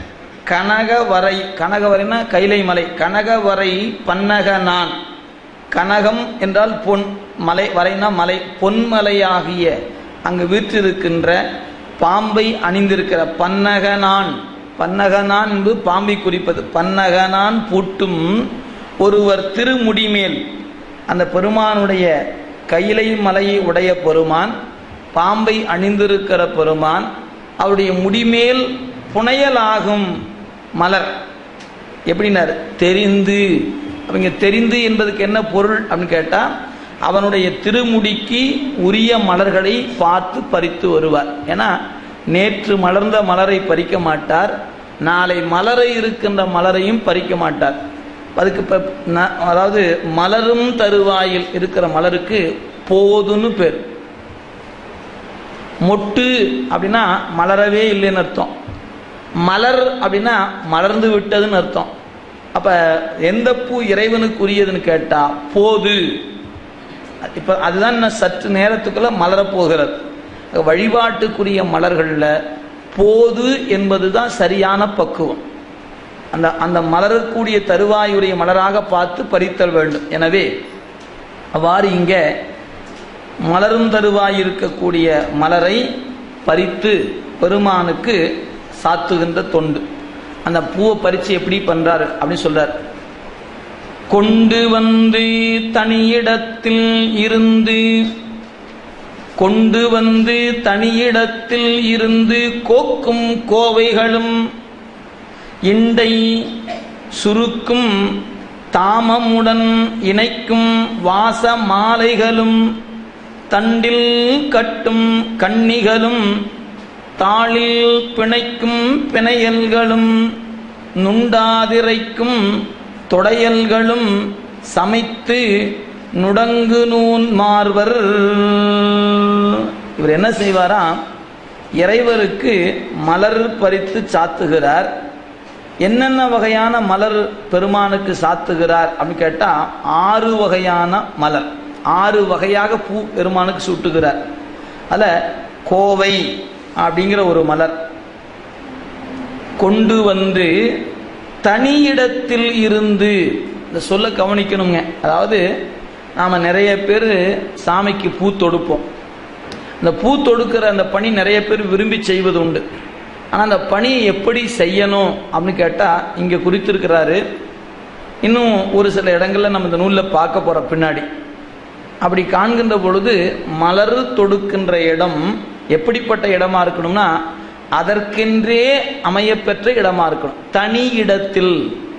கனகவரை கனகவரைனா கைலை மலை கனகவரை பன்னக நான் கனகம் என்றால் பொன் மலை வரைனா மலை பொன்மலையாகிய அங்கு வீற்றிருக்கின்ற பாம்பை அணிந்திருக்கிற பன்னகனான் பன்னகனான் என்பது பாம்பை குறிப்பது பன்னகனான் பூட்டும் ஒருவர் திருமுடிமேல் அந்த பெருமானுடைய கைலை மலையை உடைய பெருமான் பாம்பை அணிந்திருக்கிற பெருமான் அவருடைய முடிமேல் புனையலாகும் மலர் எப்படின்னாரு தெரிந்து அவங்க தெரிந்து என்பதுக்கு என்ன பொருள் அப்படின்னு கேட்டால் அவனுடைய திருமுடிக்கு உரிய மலர்களை பார்த்து பறித்து வருவார் ஏன்னா நேற்று மலர்ந்த மலரை பறிக்க மாட்டார் நாளை மலரை இருக்கின்ற மலரையும் பறிக்க மாட்டார் அதுக்கு இப்போ அதாவது மலரும் தருவாயில் இருக்கிற மலருக்கு போதுன்னு பேர் மொட்டு அப்படின்னா மலரவே இல்லைன்னு அர்த்தம் மலர் அப்படின்னா மலர்ந்து விட்டதுன்னு அர்த்தம் அப்ப எந்த பூ இறைவனுக்குரியதுன்னு கேட்டா போது இப்ப அதுதான் இன்னும் சற்று நேரத்துக்குள்ள மலரப் போகிறது வழிபாட்டுக்குரிய மலர்களில் போது என்பது தான் சரியான பக்குவம் அந்த அந்த மலரக்கூடிய தருவாயுடைய மலராக பார்த்து பறித்தல் வேண்டும் எனவே அவ்வாறு இங்கே மலரும் தருவாய் இருக்கக்கூடிய மலரை பறித்து பெருமானுக்கு சாத்துகின்ற தொண்டு அந்த பூவை பறித்து எப்படி பண்றாரு அப்படின்னு சொல்றார் கொண்டு வந்து தனியிடத்தில் இருந்து கொண்டு வந்து தனியிடத்தில் இருந்து கோக்கும் கோவைகளும் இண்டை சுருக்கும் தாமமுடன் இணைக்கும் வாச மாலைகளும் தண்டில் கட்டும் கண்ணிகளும் தாளில் பிணைக்கும் பிணையல்களும் நுண்டாதிரைக்கும் தொடையல்களும் சமைத்து நுடங்கு நூன் மார்வர் இவர் என்ன செய்வாராம் இறைவருக்கு மலர் பறித்து சாத்துகிறார் என்னென்ன வகையான மலர் பெருமானுக்கு சாத்துகிறார் அப்படின்னு கேட்டா ஆறு வகையான மலர் ஆறு வகையாக பூ பெருமானுக்கு சூட்டுகிறார் அதுல கோவை அப்படிங்கிற ஒரு மலர் கொண்டு வந்து தனியிடத்தில் இருந்து இந்த சொல்ல கவனிக்கணுங்க அதாவது நாம நிறைய பேர் சாமிக்கு பூ தொடுப்போம் இந்த பூ தொடுக்கிற அந்த பணி நிறைய பேர் விரும்பி செய்வது உண்டு ஆனால் அந்த பணியை எப்படி செய்யணும் அப்படின்னு கேட்டால் இங்கே குறித்திருக்கிறாரு இன்னும் ஒரு சில இடங்கள்ல நம்ம இந்த நூலில் பார்க்க போகிறோம் பின்னாடி அப்படி காண்கின்ற பொழுது மலர் தொடுக்கின்ற இடம் எப்படிப்பட்ட இடமா இருக்கணும்னா அதற்கென்றே அமையப்பெற்ற இடமா இருக்கணும் தனி இடத்தில்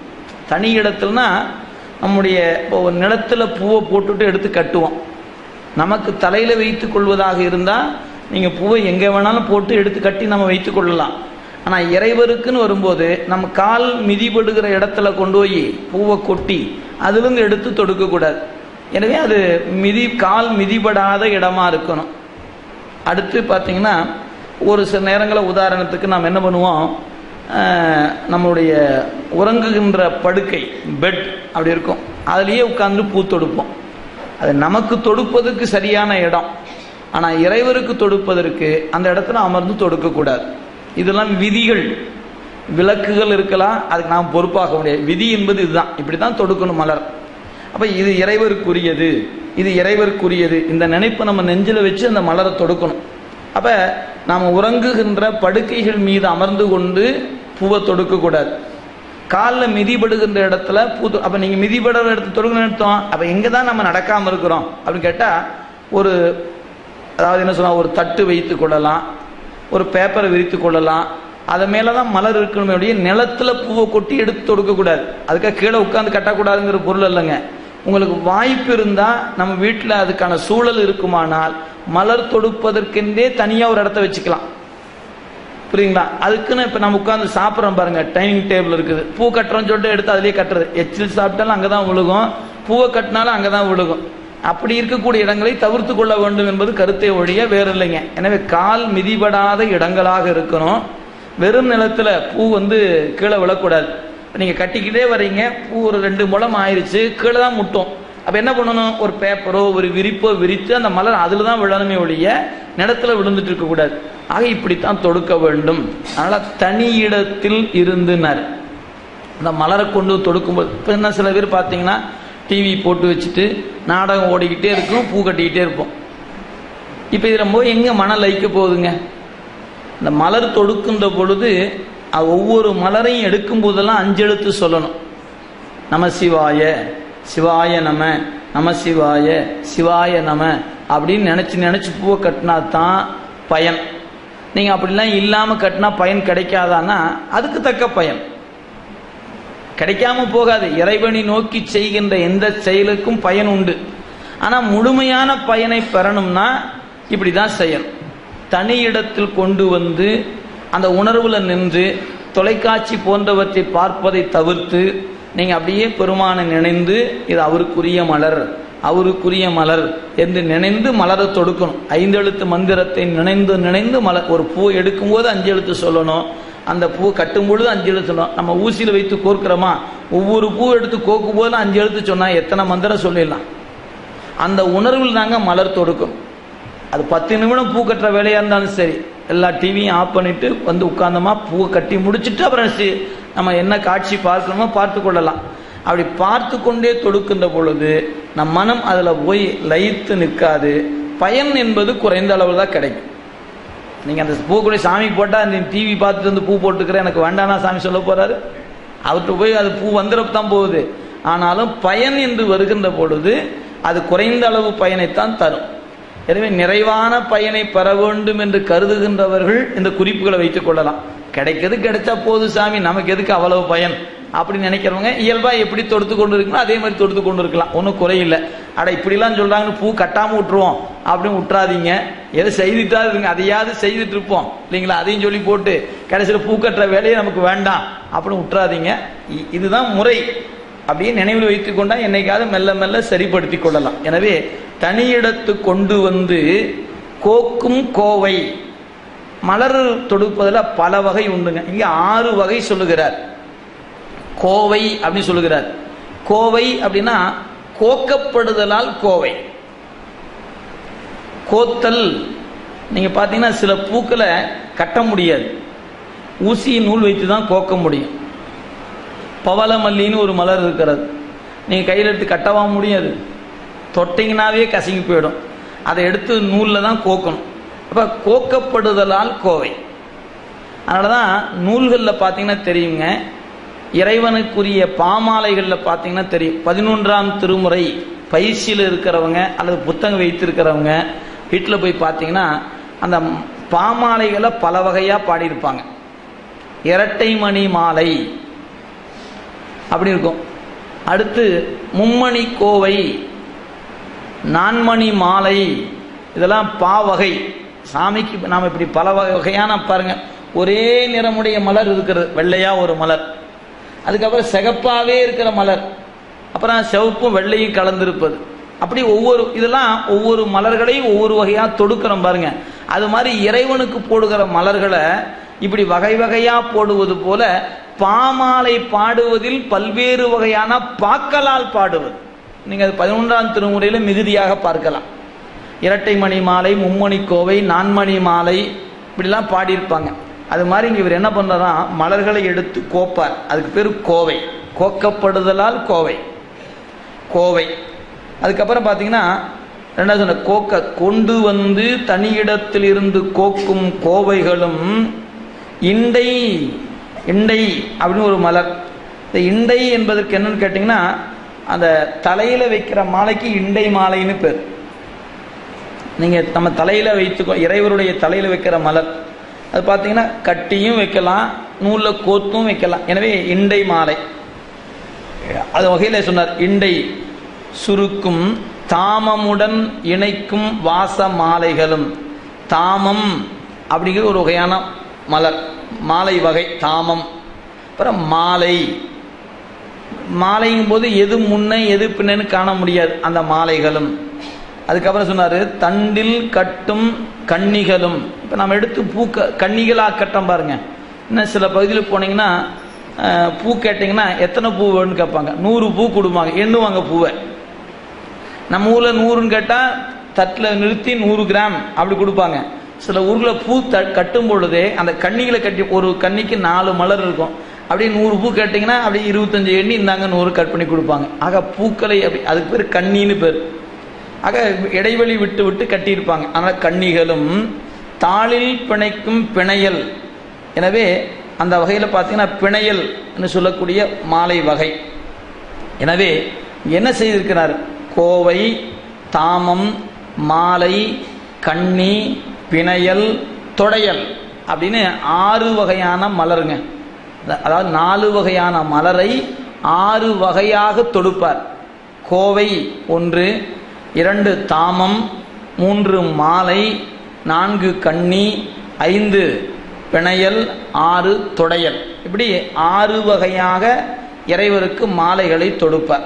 தனி இடத்தில்னா நம்முடைய இப்போ ஒரு நிலத்துல பூவை போட்டுட்டு எடுத்து கட்டுவோம் நமக்கு தலையில வைத்துக் கொள்வதாக இருந்தா நீங்க பூவை எங்க வேணாலும் போட்டு எடுத்து கட்டி நம்ம வைத்துக் கொள்ளலாம் ஆனா இறைவருக்குன்னு வரும்போது நம்ம கால் மிதிபடுகிற இடத்துல கொண்டு போய் பூவை கொட்டி அதிலிருந்து எடுத்து தொடுக்க கூடாது எனவே அது மிதி கால் மிதிபடாத இடமா இருக்கணும் அடுத்து பார்த்தீங்கன்னா ஒரு சில நேரங்களில் உதாரணத்துக்கு நாம் என்ன பண்ணுவோம் அஹ், நம்மளுடைய உறங்குகின்ற படுக்கை பெட் அப்படி இருக்கும் அதுலேயே உட்கார்ந்து பூ தொடுப்போம் அது நமக்கு தொடுப்பதற்கு சரியான இடம் ஆனால் இறைவருக்கு தொடுப்பதற்கு அந்த இடத்துல அமர்ந்து தொடுக்கக்கூடாது இதெல்லாம் விதிகள் விளக்குகள் இருக்கலாம் அதுக்கு நாம் பொறுப்பாக முடியாது விதி என்பது இதுதான் இப்படி தான் தொடுக்கணும் மலர் அப்ப இது இறைவருக்குரியது இது இறைவருக்குரியது இந்த நினைப்பை நம்ம நெஞ்சில வச்சு அந்த மலரை தொடுக்கணும் அப்ப நாம உறங்குகின்ற படுக்கைகள் மீது அமர்ந்து கொண்டு பூவை தொடுக்க கூடாது காலில் மிதிபடுகின்ற இடத்துல பூ தொ- அப்ப நீங்க மிதிபடுற இடத்துல தொடுக்கணும் அர்த்தம் அப்ப எங்க தான் நம்ம நடக்காம இருக்கிறோம் அப்படின்னு கேட்டா ஒரு அதாவது என்ன சொன்னா ஒரு தட்டு வைத்து கொள்ளலாம் ஒரு பேப்பரை விரித்து கொள்ளலாம் அது மேல தான் மலர் இருக்கணுமே ஒழிய நிலத்துல பூவை கொட்டி எடுத்து தொடுக்கக்கூடாது அதுக்காக கீழே உட்காந்து கட்டக்கூடாதுங்கிற பொருள் இல்லைங்க உங்களுக்கு வாய்ப்பு இருந்தா நம்ம வீட்டில் அதுக்கான சூழல் இருக்குமானால் மலர் தொடுப்பதற்கென்றே தனியா ஒரு இடத்த வச்சுக்கலாம் புரியுங்களா அதுக்குன்னு இப்போ நம்ம உட்காந்து சாப்பிட்றோம் பாருங்க டைனிங் டேபிள் இருக்குது பூ கட்டுறோம்னு சொல்லிட்டு எடுத்து அதிலேயே கட்டுறது எச்சில் சாப்பிட்டாலும் அங்கே தான் விழுகும் பூவை கட்டினாலும் அங்கே தான் விழுகும் அப்படி இருக்கக்கூடிய இடங்களை தவிர்த்து கொள்ள வேண்டும் என்பது கருத்தை ஒழிய வேறு இல்லைங்க எனவே கால் மிதிபடாத இடங்களாக இருக்கணும் வெறும் நிலத்துல பூ வந்து கீழே விழக்கூடாது இப்ப நீங்க கட்டிக்கிட்டே வர்றீங்க பூ ஒரு ரெண்டு முழம் ஆயிருச்சு கீழே தான் முட்டும் அப்ப என்ன பண்ணணும் ஒரு பேப்பரோ ஒரு விரிப்போ விரித்து அந்த மலர் அதுல தான் விழணுமே ஒழிய நிலத்துல விழுந்துட்டு இருக்க கூடாது ஆக இப்படித்தான் தொடுக்க வேண்டும் அதனால தனி இடத்தில் இருந்துனர் அந்த மலரை கொண்டு தொடுக்கும்போது இப்போ என்ன சில பேர் பார்த்தீங்கன்னா டிவி போட்டு வச்சுட்டு நாடகம் ஓடிக்கிட்டே இருக்கும் பூ கட்டிக்கிட்டே இருப்போம் இப்போ இதில் போய் எங்கே மணல் லயிக்க போகுதுங்க இந்த மலர் தொடுக்கின்ற பொழுது அது ஒவ்வொரு மலரையும் எடுக்கும் போதெல்லாம் அஞ்செழுத்து சொல்லணும் நம சிவாய சிவாய நம நம சிவாய சிவாய நம அப்படின்னு நினைச்சு நினைச்சு பூவை கட்டினா தான் பயன் நீங்க அப்படிலாம் இல்லாம கட்டினா பயன் கிடைக்காதான்னா அதுக்கு தக்க பயன் கிடைக்காம போகாது இறைவனை நோக்கி செய்கின்ற எந்த செயலுக்கும் பயன் உண்டு ஆனா முழுமையான பயனை பெறணும்னா இப்படிதான் செய்யணும் தனி இடத்தில் கொண்டு வந்து அந்த உணர்வுல நின்று தொலைக்காட்சி போன்றவற்றை பார்ப்பதை தவிர்த்து நீங்க அப்படியே பெருமானை நினைந்து இது அவருக்குரிய மலர் அவருக்குரிய மலர் என்று நினைந்து மலரை தொடுக்கணும் ஐந்தெழுத்து மந்திரத்தை நினைந்து நினைந்து மலர் ஒரு பூ எடுக்கும்போது அஞ்சு எழுத்து சொல்லணும் அந்த பூ கட்டும் பொழுது அஞ்சு எழுத்து சொல்லணும் நம்ம ஊசியில் வைத்து கோர்க்கிறோமா ஒவ்வொரு பூ எடுத்து கோக்கும் போது அஞ்சு எழுத்து சொன்னா எத்தனை மந்திரம் சொல்லிடலாம் அந்த உணர்வில் தாங்க மலர் தொடுக்கும் அது பத்து நிமிடம் பூ கட்டுற வேலையா இருந்தாலும் சரி எல்லா டிவியும் ஆஃப் பண்ணிட்டு வந்து உட்கார்ந்தோமா பூவை கட்டி முடிச்சிட்டு அப்புறம் சி- நம்ம என்ன காட்சி பார்க்கணுமோ பார்த்து கொள்ளலாம் அப்படி பார்த்து கொண்டே தொடுக்கின்ற பொழுது நம் மனம் அதுல போய் லயித்து நிற்காது பயன் என்பது குறைந்த அளவில் தான் கிடைக்கும் நீங்க அந்த பூ கூட சாமி போட்டா நீ டிவி பார்த்துட்டு வந்து பூ போட்டுக்கிற எனக்கு வேண்டானா சாமி சொல்ல போறாரு அவர்கிட்ட போய் அது பூ வந்துட தான் போகுது ஆனாலும் பயன் என்று வருகின்ற பொழுது அது குறைந்த அளவு பயனைத்தான் தரும் எனவே நிறைவான பயனை பெற வேண்டும் என்று கருதுகின்றவர்கள் இந்த குறிப்புகளை வைத்துக் கொள்ளலாம் கிடைக்கிறது கிடைச்சா போது சாமி நமக்கு எதுக்கு அவ்வளவு பயன் அப்படின்னு நினைக்கிறவங்க இயல்பா எப்படி தொடுத்து கொண்டு இருக்கணும் அதே மாதிரி தொடுத்து கொண்டு இருக்கலாம் ஒன்றும் குறையில்லை அட இப்படிலாம் சொல்றாங்கன்னு பூ கட்டாம விட்டுருவோம் அப்படின்னு விட்டுறாதீங்க எதை செய்துட்டா இருங்க அதையாவது செய்துட்டு இருப்போம் இல்லைங்களா அதையும் சொல்லி போட்டு கடைசியில் பூ கட்டுற வேலையை நமக்கு வேண்டாம் அப்படின்னு விட்டுறாதீங்க இ- இதுதான் முறை அப்படியே நினைவில் வைத்துக் கொண்டா என்னைக்காவது மெல்ல மெல்ல சரிப்படுத்திக் கொள்ளலாம் எனவே தனியிடத்து கொண்டு வந்து கோக்கும் கோவை மலர் தொடுப்பதில் பல வகை உண்டுங்க இங்க ஆறு வகை சொல்லுகிறார் கோவை அப்படின்னு சொல்லுகிறார் கோவை அப்படின்னா கோக்கப்படுதலால் கோவை கோத்தல் நீங்க பார்த்தீங்கன்னா சில பூக்களை கட்ட முடியாது ஊசி நூல் வைத்து தான் கோக்க முடியும் பவளமல்லின்னு ஒரு மலர் இருக்கிறது நீங்க கையில் எடுத்து கட்டவா முடியாது தொட்டிங்கனாவே கசங்கி போயிடும் அதை எடுத்து நூலில் தான் கோக்கணும் அப்போ கோக்கப்படுதலால் கோவை அதனால தான் நூல்களில் பார்த்தீங்கன்னா தெரியுங்க இறைவனுக்குரிய பாமாலைகளில் பார்த்தீங்கன்னா தெரியும் பதினொன்றாம் திருமுறை பயிற்சியில் இருக்கிறவங்க அல்லது புத்தகம் வைத்திருக்கிறவங்க வீட்டில் போய் பார்த்தீங்கன்னா அந்த பாமாலைகளை பல வகையாக பாடியிருப்பாங்க இரட்டை மணி மாலை அப்படி இருக்கும் அடுத்து மும்மணி கோவை நான்மணி மாலை இதெல்லாம் பா வகை சாமிக்கு நாம் இப்படி பல வகை வகையான பாருங்க ஒரே நிறமுடைய மலர் இருக்கிறது வெள்ளையா ஒரு மலர் அதுக்கப்புறம் சிகப்பாவே இருக்கிற மலர் அப்புறம் சிவப்பும் வெள்ளையும் கலந்திருப்பது அப்படி ஒவ்வொரு இதெல்லாம் ஒவ்வொரு மலர்களையும் ஒவ்வொரு வகையா தொடுக்கிறோம் பாருங்க அது மாதிரி இறைவனுக்கு போடுகிற மலர்களை இப்படி வகை வகையா போடுவது போல பாமாலை பாடுவதில் பல்வேறு வகையான பாக்களால் பாடுவது நீங்க அது பதினொன்றாம் திருமுறையில மிகுதியாக பார்க்கலாம் இரட்டை மணி மாலை மும்மணி கோவை நான்மணி மாலை இப்படிலாம் பாடியிருப்பாங்க அது மாதிரி இங்க இவர் என்ன பண்றாரா மலர்களை எடுத்து கோப்பார் அதுக்கு பேர் கோவை கோக்கப்படுதலால் கோவை கோவை அதுக்கப்புறம் பார்த்தீங்கன்னா ரெண்டாவது சொன்ன கோக்க கொண்டு வந்து தனியிடத்தில் இருந்து கோக்கும் கோவைகளும் இண்டை இண்டை அப்படின்னு ஒரு மலர் இந்த இண்டை என்பதற்கு என்னன்னு கேட்டிங்கன்னா அந்த தலையில வைக்கிற மாலைக்கு இண்டை மாலைன்னு பேர் நீங்க நம்ம தலையில வைத்துக்கோ இறைவருடைய தலையில வைக்கிற மலர் அது பார்த்தீங்கன்னா கட்டியும் வைக்கலாம் நூல்ல கோத்தும் வைக்கலாம் எனவே இண்டை மாலை அது வகையில சொன்னார் இண்டை சுருக்கும் தாமமுடன் இணைக்கும் வாச மாலைகளும் தாமம் அப்படிங்கிற ஒரு வகையான மலர் மாலை வகை தாமம் அப்புறம் மாலை மாலையும் போது எது முன்ன எது பின்னன்னு காண முடியாது அந்த மாலைகளும் அதுக்கப்புறம் சொன்னாரு தண்டில் கட்டும் கன்னிகளும் இப்போ நம்ம எடுத்து பூ க கன்னிகளாக கட்டம் பாருங்க இன்னும் சில பகுதியில் போனீங்கன்னா அஹ், பூ கேட்டிங்கன்னா எத்தனை பூ வேணும்னு கேட்பாங்க நூறு பூ கொடுப்பாங்க எண்ணுவாங்க பூவை நம்ம ஊரில் நூறுன்னு கேட்டால் தட்டில் நிறுத்தி நூறு கிராம் அப்படி கொடுப்பாங்க சில ஊரில் பூ த கட்டும் பொழுதே அந்த கன்னிகளை கட்டி ஒரு கன்னிக்கு நாலு மலர் இருக்கும் அப்படியே நூறு பூ கேட்டிங்கன்னா அப்படியே இருபத்தஞ்சு எண்ணி இந்தாங்க நூறு கட் பண்ணி கொடுப்பாங்க ஆக பூக்களை அப்படி அதுக்கு பேர் கன்னின்னு பேர் ஆக இடைவெளி விட்டு விட்டு கட்டியிருப்பாங்க ஆனால் கன்னிகளும் தாளில் பிணைக்கும் பிணையல் எனவே அந்த வகையில் பார்த்தீங்கன்னா பிணையல் என்று சொல்லக்கூடிய மாலை வகை எனவே என்ன செய்திருக்கிறார் கோவை தாமம் மாலை கண்ணி பிணையல் தொடையல் அப்படின்னு ஆறு வகையான மலருங்க அத- அதாவது நாலு வகையான மலரை ஆறு வகையாக தொடுப்பார் கோவை ஒன்று இரண்டு தாமம் மூன்று மாலை நான்கு கண்ணி ஐந்து பிணையல் ஆறு தொடையல் இப்படி ஆறு வகையாக இறைவருக்கு மாலைகளை தொடுப்பார்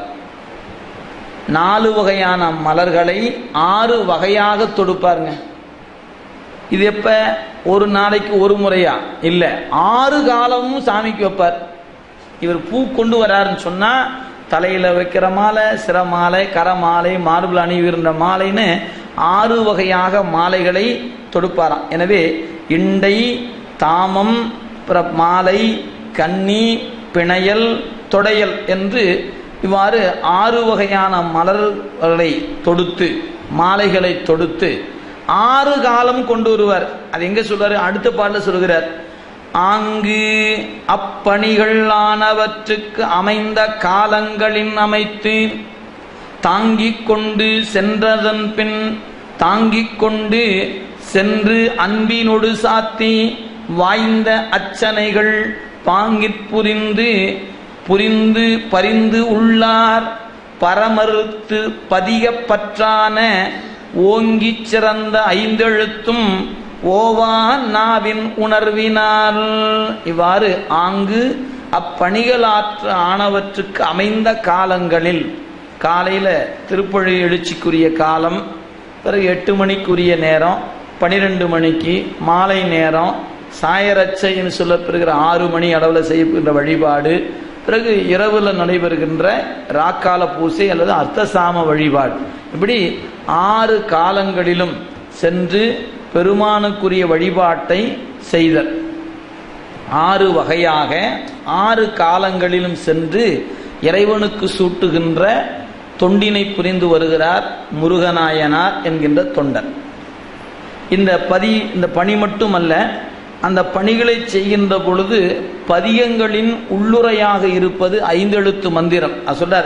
நாலு வகையான மலர்களை ஆறு வகையாக தொடுப்பாருங்க இது எப்ப ஒரு நாளைக்கு ஒரு முறையா இல்ல ஆறு காலமும் சாமிக்கு வைப்பார் இவர் பூ கொண்டு வராருன்னு சொன்னா தலையில வைக்கிற மாலை சிர மாலை கர மாலை மார்பிள் அணிவிருந்த மாலைன்னு ஆறு வகையாக மாலைகளை தொடுப்பாராம் எனவே இண்டை தாமம் பிற- மாலை கன்னி பிணையல் தொடையல் என்று இவ்வாறு ஆறு வகையான மலர்களை தொடுத்து மாலைகளை தொடுத்து ஆறு காலம் கொண்டு வருவார் அது எங்க சொல்றாரு அடுத்த பாடல சொல்கிறார் ஆங்கு அப்பணிகள் ஆனவற்றுக்கு அமைந்த காலங்களின் அமைத்து தாங்கிக் கொண்டு சென்றதன் பின் தாங்கிக் கொண்டு சென்று அன்பினொடு சாத்தி வாய்ந்த அச்சனைகள் பாங்கிற் புரிந்து புரிந்து பரிந்து உள்ளார் பரமறுத்து பதியப்பற்றான ஓங்கிச் சிறந்த ஐந்தெழுத்தும் ஓவா நாவின் உணர்வினால் இவ்வாறு ஆங்கு அப்பணிகளாற்ற ஆனவற்றுக்கு அமைந்த காலங்களில் காலையில் திருப்பழி எழுச்சிக்குரிய காலம் பிறகு எட்டு மணிக்குரிய நேரம் பனிரெண்டு மணிக்கு மாலை நேரம் சாயரச்சைன்னு சொல்லப்பெறுகிற ஆறு மணி அளவில் செய்யப்படுகின்ற வழிபாடு பிறகு இரவில் நடைபெறுகின்ற ராக்கால பூசை அல்லது அர்த்தசாம வழிபாடு இப்படி ஆறு காலங்களிலும் சென்று பெருமானுக்குரிய வழிபாட்டை செய்தல் ஆறு வகையாக ஆறு காலங்களிலும் சென்று இறைவனுக்கு சூட்டுகின்ற தொண்டினை புரிந்து வருகிறார் முருகநாயனார் என்கின்ற தொண்டர் இந்த பதி இந்த பணி மட்டுமல்ல அந்த பணிகளை செய்கின்ற பொழுது பதியங்களின் உள்ளுரையாக இருப்பது ஐந்தெழுத்து மந்திரம் அது சொல்றார்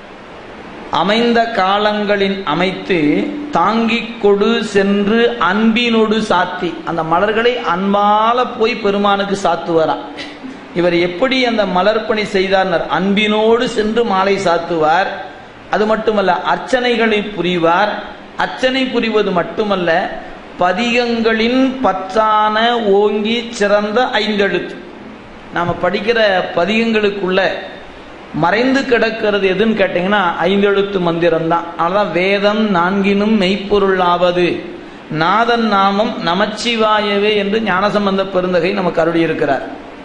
அமைந்த காலங்களின் அமைத்து தாங்கிக் கொடு சென்று அன்பினோடு சாத்தி அந்த மலர்களை அன்பால போய் பெருமானுக்கு சாத்துவாராம் இவர் எப்படி அந்த மலர்ப்பணி செய்தார் அன்பினோடு சென்று மாலை சாத்துவார் அது மட்டுமல்ல அர்ச்சனைகளை புரிவார் அர்ச்சனை புரிவது மட்டுமல்ல பதிகங்களின் பற்றான ஓங்கி சிறந்த ஐந்தெழுத்து நாம் படிக்கிற பதிகங்களுக்குள்ள மறைந்து கிடக்கிறது எதுன்னு கேட்டிங்கன்னா ஐந்தெழுத்து மந்திரம் தான் அதான் வேதம் நான்கினும் மெய்ப்பொருளாவது நாதன் நாமம் நமச்சிவாயவே என்று ஞானசம்பந்த பெருந்தகை நமக்கு அருளி இருக்கிறார்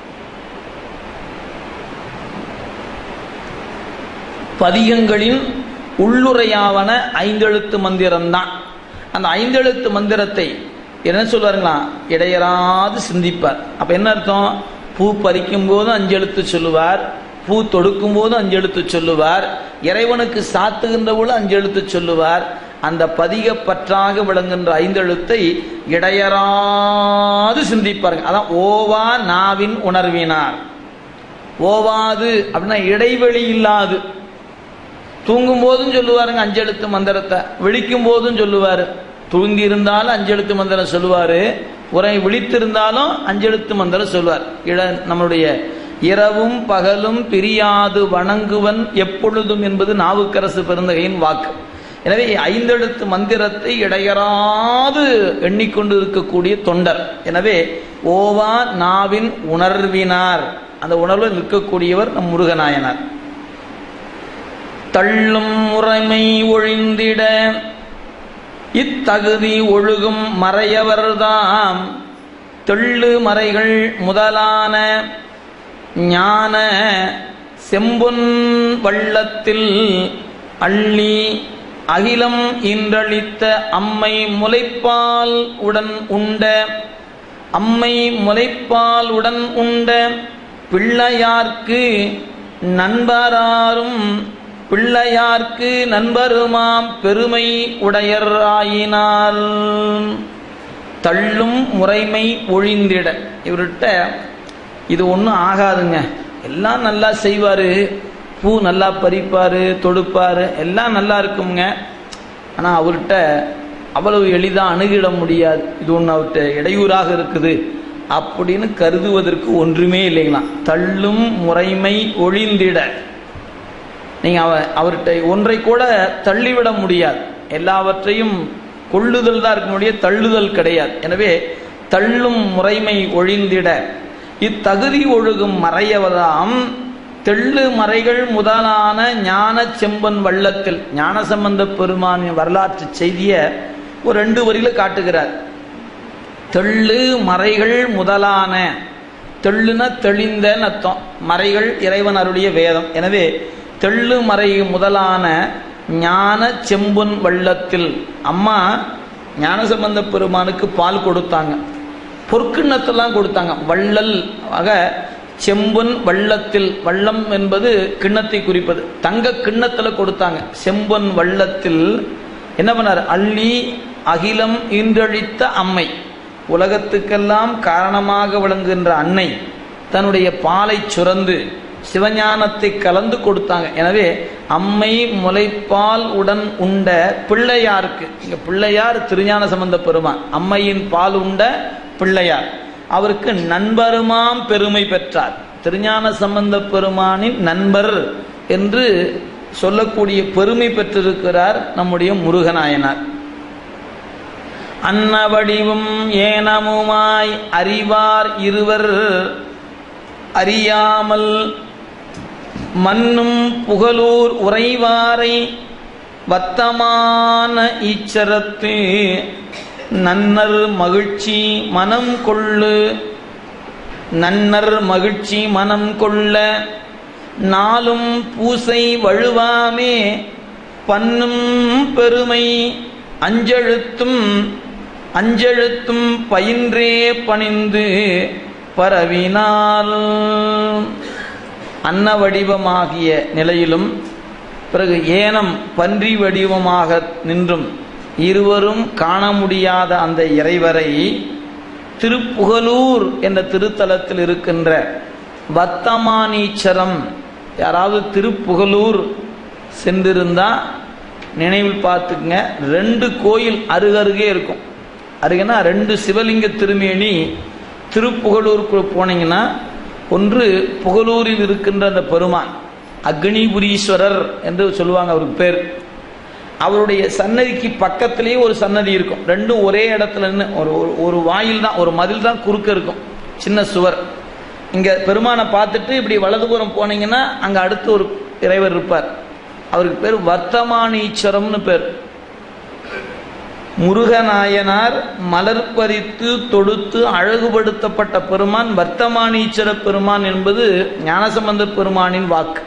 பதிகங்களின் உள்ளுரையாவன ஐந்தெழுத்து மந்திரம்தான் அந்த ஐந்தெழுத்து மந்திரத்தை என்ன சொல்வாருங்களா இடையராது சிந்திப்பார் அப்ப என்ன அர்த்தம் பூ பறிக்கும் போதும் அஞ்செழுத்து சொல்லுவார் பூ தொடுக்கும் போதும் அஞ்செழுத்து சொல்லுவார் இறைவனுக்கு சாத்துகின்ற போது அஞ்செழுத்து சொல்லுவார் அந்த பதிக பற்றாக விளங்குகின்ற ஐந்தெழுத்தை இடையராது சிந்திப்பாருங்க அதான் ஓவா நாவின் உணர்வினார் ஓவாது அப்படின்னா இடைவெளி இல்லாது தூங்கும் போதும் சொல்லுவாருங்க அஞ்செழுத்து மந்திரத்தை விழிக்கும் போதும் சொல்லுவார் தூங்கி இருந்தாலும் அஞ்செழுத்து மந்திரம் சொல்லுவார் உரை விழித்திருந்தாலும் அஞ்செழுத்து மந்திரம் சொல்லுவார் இட நம்மளுடைய இரவும் பகலும் பிரியாது வணங்குவன் எப்பொழுதும் என்பது நாவுக்கரசு பெருந்தகையின் வாக்கு எனவே ஐந்தெழுத்து மந்திரத்தை இடையராது எண்ணிக்கொண்டு இருக்கக்கூடிய தொண்டர் எனவே ஓவா நாவின் உணர்வினார் அந்த உணர்வில் நிற்கக்கூடியவர் நம் முருகநாயனார் தள்ளும் முறைமை ஒழிந்திட இத்தகுதி ஒழுகும் மறையவர்தாம் தெள்ளு மறைகள் முதலான ஞான செம்பொன் வள்ளத்தில் அள்ளி அகிலம் இன்றளித்த அம்மை முலைப்பால் உடன் உண்ட அம்மை முலைப்பால் உடன் உண்ட பிள்ளையார்க்கு நண்பராரும் பிள்ளையார்க்கு நண்பருமாம் பெருமை உடையர் ஆயினால் தள்ளும் முறைமை ஒழிந்திட இவர்கிட்ட இது ஒன்றும் ஆகாதுங்க எல்லாம் நல்லா செய்வார் பூ நல்லா பறிப்பார் தொடுப்பார் எல்லாம் நல்லா இருக்குங்க ஆனால் அவர்கிட்ட அவ்வளவு எளிதாக அணுகிட முடியாது இது ஒன்று அவர்கிட்ட இடையூறாக இருக்குது அப்படின்னு கருதுவதற்கு ஒன்றுமே இல்லைங்களாம் தள்ளும் முறைமை ஒழிந்திட நீங்கள் அவ அவர்கிட்ட ஒன்றை கூட தள்ளிவிட முடியாது எல்லாவற்றையும் கொள்ளுதல் தான் இருக்க முடியாது தள்ளுதல் கிடையாது எனவே தள்ளும் முறைமை ஒழிந்திட இத்தகுதி ஒழுகும் மறையவதாம் தெள்ளு மறைகள் முதலான ஞான செம்பன் வள்ளத்தில் ஞான சம்பந்த பெருமானின் வரலாற்று செய்தியை ஒரு ரெண்டு வரியில காட்டுகிறார் தெள்ளு மறைகள் முதலான தெள்ளுன தெளிந்த அர்த்தம் மறைகள் இறைவன் அருளிய வேதம் எனவே தெள்ளு மறை முதலான ஞான செம்பொன் வள்ளத்தில் அம்மா ஞானசம்பந்த பெருமானுக்கு பால் கொடுத்தாங்க பொற்கிண்ணத்தெல்லாம் கொடுத்தாங்க வள்ளல் ஆக செம்பொன் வள்ளத்தில் வள்ளம் என்பது கிண்ணத்தை குறிப்பது தங்க கிண்ணத்தில் கொடுத்தாங்க செம்பொன் வள்ளத்தில் என்ன பண்ணார் அள்ளி அகிலம் இன்றழித்த அம்மை உலகத்துக்கெல்லாம் காரணமாக விளங்குகின்ற அன்னை தன்னுடைய பாலை சுரந்து சிவஞானத்தை கலந்து கொடுத்தாங்க எனவே அம்மை முளைப்பால் உடன் உண்ட பிள்ளையாருக்கு இங்க பிள்ளையார் திருஞான சம்பந்த பெருமான் அம்மையின் பால் உண்ட பிள்ளையார் அவருக்கு நண்பருமாம் பெருமை பெற்றார் திருஞான சம்பந்த பெருமானின் நண்பர் என்று சொல்லக்கூடிய பெருமை பெற்றிருக்கிறார் நம்முடைய முருகநாயனார் அன்னவடிவும் ஏனமுமாய் அறிவார் இருவர் அறியாமல் மன்னும் புகழூர் உறைவாரை வத்தமான ஈச்சரத்து நன்னர் மகிழ்ச்சி மனம் கொள்ளு நன்னர் மகிழ்ச்சி மனம் கொள்ள நாளும் பூசை வழுவாமே பன்னும் பெருமை அஞ்செழுத்தும் அஞ்செழுத்தும் பயின்றே பணிந்து பரவினால் அன்ன வடிவமாகிய நிலையிலும் பிறகு ஏனம் பன்றி வடிவமாக நின்றும் இருவரும் காண முடியாத அந்த இறைவரை திருப்புகலூர் என்ற திருத்தலத்தில் இருக்கின்ற வத்தமானீச்சரம் யாராவது திருப்புகலூர் சென்றிருந்தா நினைவில் பார்த்துக்குங்க ரெண்டு கோயில் அருகருகே இருக்கும் அருகேனா ரெண்டு சிவலிங்க திருமேனி திருப்புகலூருக்கு போனீங்கன்னா ஒன்று புகலூரில் இருக்கின்ற அந்த பெருமான் அக்னிபுரீஸ்வரர் என்று சொல்லுவாங்க அவருக்கு பேர் அவருடைய சன்னதிக்கு பக்கத்திலேயே ஒரு சன்னதி இருக்கும் ரெண்டும் ஒரே இடத்துல நின்னு ஒரு ஒரு- ஒரு வாயில் தான் ஒரு மதில் தான் குறுக்க இருக்கும் சின்ன சுவர் இங்க பெருமானை பார்த்துட்டு இப்படி வலதுபுறம் போனீங்கன்னா அங்க அடுத்து ஒரு இறைவர் இருப்பார் அவருக்கு பேர் வர்த்தமானீஸ்வரம்னு பேர் முருகநாயனார் மலர் பறித்து தொடுத்து அழகுபடுத்தப்பட்ட பெருமான் வர்த்தமானீச்சர பெருமான் என்பது ஞானசம்பந்த பெருமானின் வாக்கு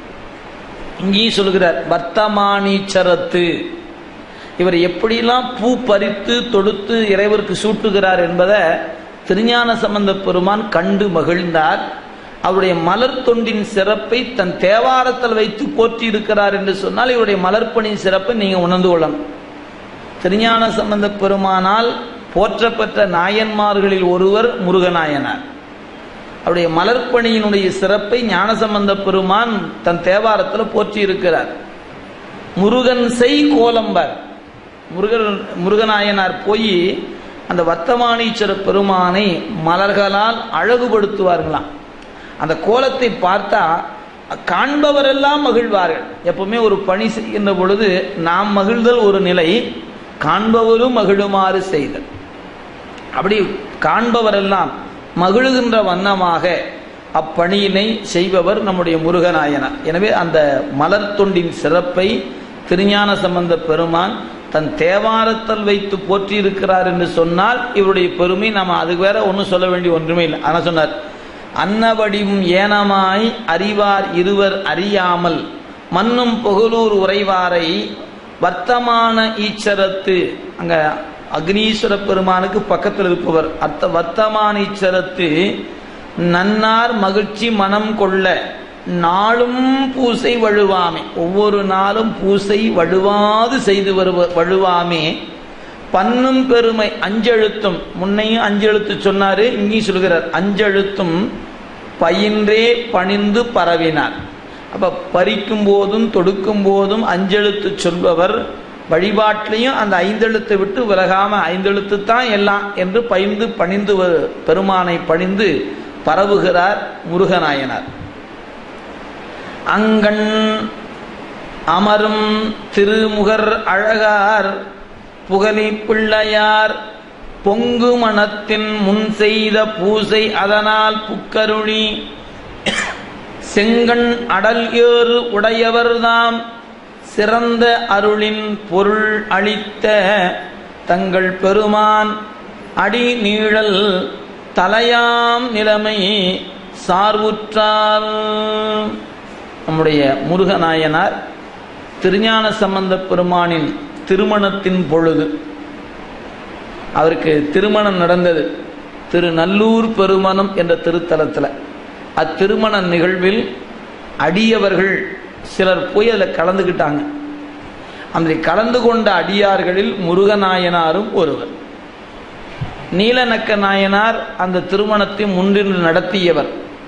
இங்கேயும் சொல்கிறார் வர்த்தமானீச்சரத்து இவர் எப்படியெல்லாம் பூ பறித்து தொடுத்து இறைவருக்கு சூட்டுகிறார் என்பதை திருஞான சம்பந்த பெருமான் கண்டு மகிழ்ந்தார் அவருடைய மலர் தொண்டின் சிறப்பை தன் தேவாரத்தில் வைத்து போற்றி இருக்கிறார் என்று சொன்னால் இவருடைய மலர்ப்பணியின் சிறப்பை நீங்க உணர்ந்து கொள்ளணும் திருஞான சம்பந்த பெருமானால் போற்றப்பெற்ற நாயன்மார்களில் ஒருவர் முருகநாயனார் அவருடைய மலர்ப்பணியினுடைய சிறப்பை ஞானசம்பந்த பெருமான் தன் தேவாரத்தில் போற்றி இருக்கிறார் முருகன் செய் கோலம்பர் முருகன் முருகநாயனார் போய் அந்த வர்த்தமானீஸ்வர பெருமானை மலர்களால் அழகுபடுத்துவார்களாம் அந்த கோலத்தை பார்த்தா காண்பவரெல்லாம் மகிழ்வார்கள் எப்பவுமே ஒரு பணி செய்கின்ற பொழுது நாம் மகிழ்தல் ஒரு நிலை காண்பவரும் மகிழுமாறு செய்தல் அப்படி காண்பவரெல்லாம் மகிழுகின்ற வண்ணமாக அப்பணியினை செய்பவர் நம்முடைய முருகநாயனார் எனவே அந்த மலர் தொண்டின் சிறப்பை திருஞான சம்பந்த பெருமான் தன் தேவாரத்தில் வைத்து போற்றியிருக்கிறார் என்று சொன்னால் இவருடைய பெருமை நம்ம அதுக்கு வேற ஒன்றும் சொல்ல வேண்டிய ஒன்றுமே இல்லை ஆனால் சொன்னார் அன்னவடிவும் ஏனமாய் அறிவார் இருவர் அறியாமல் மன்னும் புகழூர் உறைவாரை வர்த்தமான ஈச்சரத்து அங்க அக்னீஸ்வர பெருமானுக்கு பக்கத்தில் இருப்பவர் அர்த்த வர்த்தமான ஈச்சரத்து நன்னார் மகிழ்ச்சி மனம் கொள்ள நாளும் பூசை வழுவாமே ஒவ்வொரு நாளும் பூசை வழுவாது செய்து வருவ வழுவாமே பன்னும் பெருமை அஞ்செழுத்தும் முன்னையும் அஞ்செழுத்து சொன்னாரு இங்கேயும் சொல்கிறார் அஞ்செழுத்தும் பயின்றே பணிந்து பரவினார் அப்ப பறிக்கும் போதும் தொடுக்கும் போதும் அஞ்செழுத்து சொல்பவர் வழிபாட்டிலையும் அந்த ஐந்தெழுத்தை விட்டு விலகாம ஐந்தெழுத்து தான் எல்லாம் என்று பயின்று பணிந்து வ- பெருமானை பணிந்து பரவுகிறார் முருகநாயனார் அங்கண் அமரும் திருமுகர் அழகார் புகழி பிள்ளையார் பொங்கு மனத்தின் முன் செய்த பூசை அதனால் புக்கருளி செங்கண் அடல் ஏறு உடையவர்தாம் சிறந்த அருளின் பொருள் அளித்த தங்கள் பெருமான் அடி நீழல் தலையாம் நிலைமை சார்வுற்றார் நம்முடைய முருகநாயனார் திருஞான சம்பந்த பெருமானின் திருமணத்தின் பொழுது அவருக்கு திருமணம் நடந்தது திரு நல்லூர் பெருமணம் என்ற திருத்தலத்தில் அத்திருமண நிகழ்வில் அடியவர்கள் சிலர் போய் அதில் கலந்துக்கிட்டாங்க அந்த கலந்து கொண்ட அடியார்களில் முருகநாயனாரும் ஒருவர் நீலநக்க நாயனார் அந்த திருமணத்தை முன்னின்று நடத்தியவர்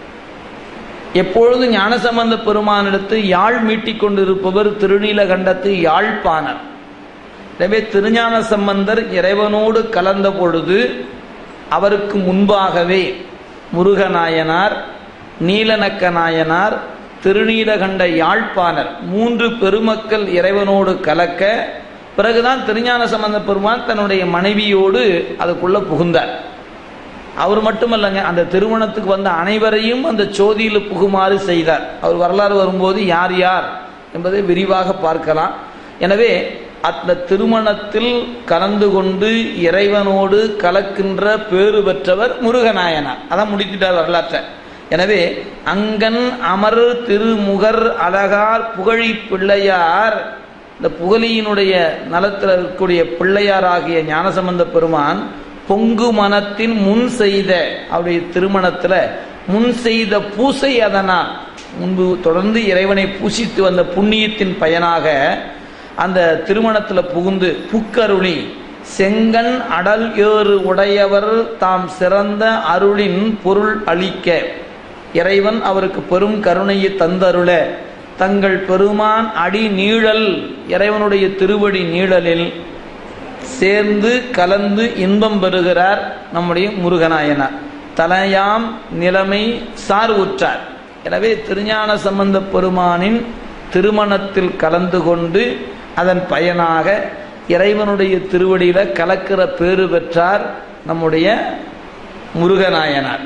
எப்பொழுதும் ஞானசம்பந்த பெருமானிடத்து யாழ் மீட்டிக் கொண்டிருப்பவர் திருநீலகண்டத்து யாழ்ப்பாணர் எனவே திருஞான சம்பந்தர் இறைவனோடு கலந்த பொழுது அவருக்கு முன்பாகவே முருகநாயனார் நீலநக்க நாயனார் திருநீலகண்ட யாழ்ப்பாணர் மூன்று பெருமக்கள் இறைவனோடு கலக்க பிறகுதான் திருஞான சம்பந்த பெருமான் தன்னுடைய மனைவியோடு அதுக்குள்ள புகுந்தார் அவர் மட்டுமல்லங்க அந்த திருமணத்துக்கு வந்த அனைவரையும் அந்த சோதியில் புகுமாறு செய்தார் அவர் வரலாறு வரும்போது யார் யார் என்பதை விரிவாக பார்க்கலாம் எனவே அந்த திருமணத்தில் கலந்து கொண்டு இறைவனோடு கலக்கின்ற பேறு பெற்றவர் முருகநாயனார் அதான் முடித்துட்டார் வரலாற்றை எனவே அங்கன் அமர் திருமுகர் அழகார் புகழி பிள்ளையார் இந்த புகழியினுடைய நலத்தில் இருக்கக்கூடிய பிள்ளையாராகிய ஞானசம்பந்த பெருமான் பொங்கு மனத்தின் முன் செய்த அவருடைய திருமணத்தில் முன் செய்த பூசை அதனால் முன்பு தொடர்ந்து இறைவனை பூசித்து வந்த புண்ணியத்தின் பயனாக அந்த திருமணத்தில் புகுந்து புக்கருளி செங்கன் அடல் ஏறு உடையவர் தாம் சிறந்த அருளின் பொருள் அளிக்க இறைவன் அவருக்கு பெரும் கருணையை தந்தருள தங்கள் பெருமான் அடி நீழல் இறைவனுடைய திருவடி நீழலில் சேர்ந்து கலந்து இன்பம் பெறுகிறார் நம்முடைய முருகநாயனார் தலையாம் நிலைமை சார் உற்றார் எனவே திருஞான சம்பந்த பெருமானின் திருமணத்தில் கலந்து கொண்டு அதன் பயனாக இறைவனுடைய திருவடியில கலக்கிற பேறு பெற்றார் நம்முடைய முருகநாயனார்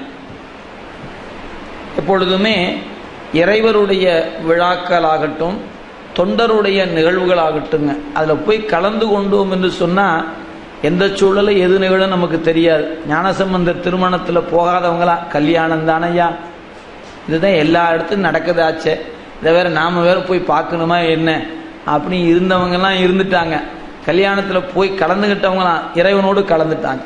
எப்பொழுதுமே இறைவருடைய விழாக்களாகட்டும் தொண்டருடைய நிகழ்வுகளாகட்டுங்க அதில் போய் கலந்து கொண்டோம் என்று சொன்னால் எந்த சூழலும் எது நிகழும் நமக்கு தெரியாது ஞானசம்பந்தர் திருமணத்தில் போகாதவங்களா கல்யாணம் தானையா இதுதான் எல்லா இடத்துக்கும் நடக்குதாச்சே இதை வேற நாம வேற போய் பார்க்கணுமா என்ன அப்படி இருந்தவங்கெல்லாம் இருந்துட்டாங்க கல்யாணத்தில் போய் கலந்துகிட்டவங்களாம் இறைவனோடு கலந்துட்டாங்க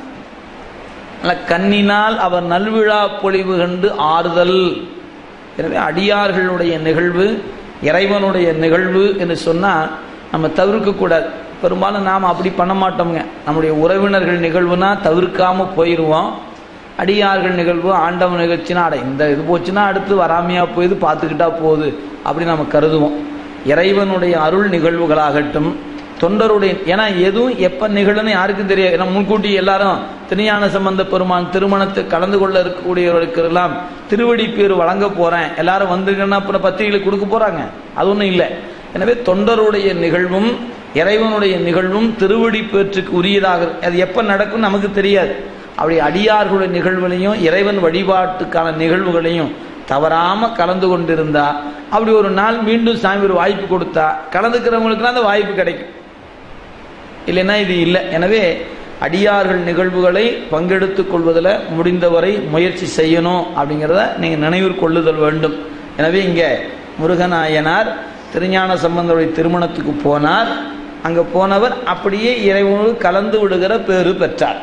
கண்ணினால் அவர் நல்விழா பொழிவு கண்டு ஆறுதல் எனவே அடியார்களுடைய நிகழ்வு இறைவனுடைய நிகழ்வு என்று சொன்னால் நம்ம தவிர்க்கக்கூடாது பெரும்பாலும் நாம் அப்படி பண்ண மாட்டோம்ங்க நம்முடைய உறவினர்கள் நிகழ்வுனா தவிர்க்காம போயிடுவோம் அடியார்கள் நிகழ்வு ஆண்டவன் நிகழ்ச்சினா அட இந்த இது போச்சுன்னா அடுத்து வராமையா போயுது பார்த்துக்கிட்டா போகுது அப்படி நம்ம கருதுவோம் இறைவனுடைய அருள் நிகழ்வுகளாகட்டும் தொண்டருடைய ஏன்னா எதுவும் எப்போ நிகழும்னு யாருக்கும் தெரியாது ஏன்னா முன்கூட்டி எல்லாரும் திருஞான சம்பந்த பெருமான் திருமணத்தை கலந்து கொள்ள இருக்கக்கூடியவர்களுக்கெல்லாம் திருவடி பேர் வழங்க போறேன் எல்லாரும் வந்துங்கன்னா அப்புறம் பத்திரிகைகளை கொடுக்க போறாங்க அது ஒன்றும் இல்லை எனவே தொண்டருடைய நிகழ்வும் இறைவனுடைய நிகழ்வும் திருவடி பேற்றுக்கு உரியதாக அது எப்போ நடக்கும் நமக்கு தெரியாது அப்படி அடியார்களுடைய நிகழ்வுகளையும் இறைவன் வழிபாட்டுக்கான நிகழ்வுகளையும் தவறாம கலந்து கொண்டிருந்தா அப்படி ஒரு நாள் மீண்டும் சாமி ஒரு வாய்ப்பு கொடுத்தா கலந்துக்கிறவங்களுக்கு அந்த வாய்ப்பு கிடைக்கும் இல்லைன்னா இது இல்லை எனவே அடியார்கள் நிகழ்வுகளை பங்கெடுத்துக் கொள்வதில் முடிந்தவரை முயற்சி செய்யணும் அப்படிங்கிறத நீங்கள் நினைவில் கொள்ளுதல் வேண்டும் எனவே இங்கே முருகநாயனார் திருஞான சம்பந்தருடைய திருமணத்துக்கு போனார் அங்கே போனவர் அப்படியே இறைவனோடு கலந்து விடுகிற பேறு பெற்றார்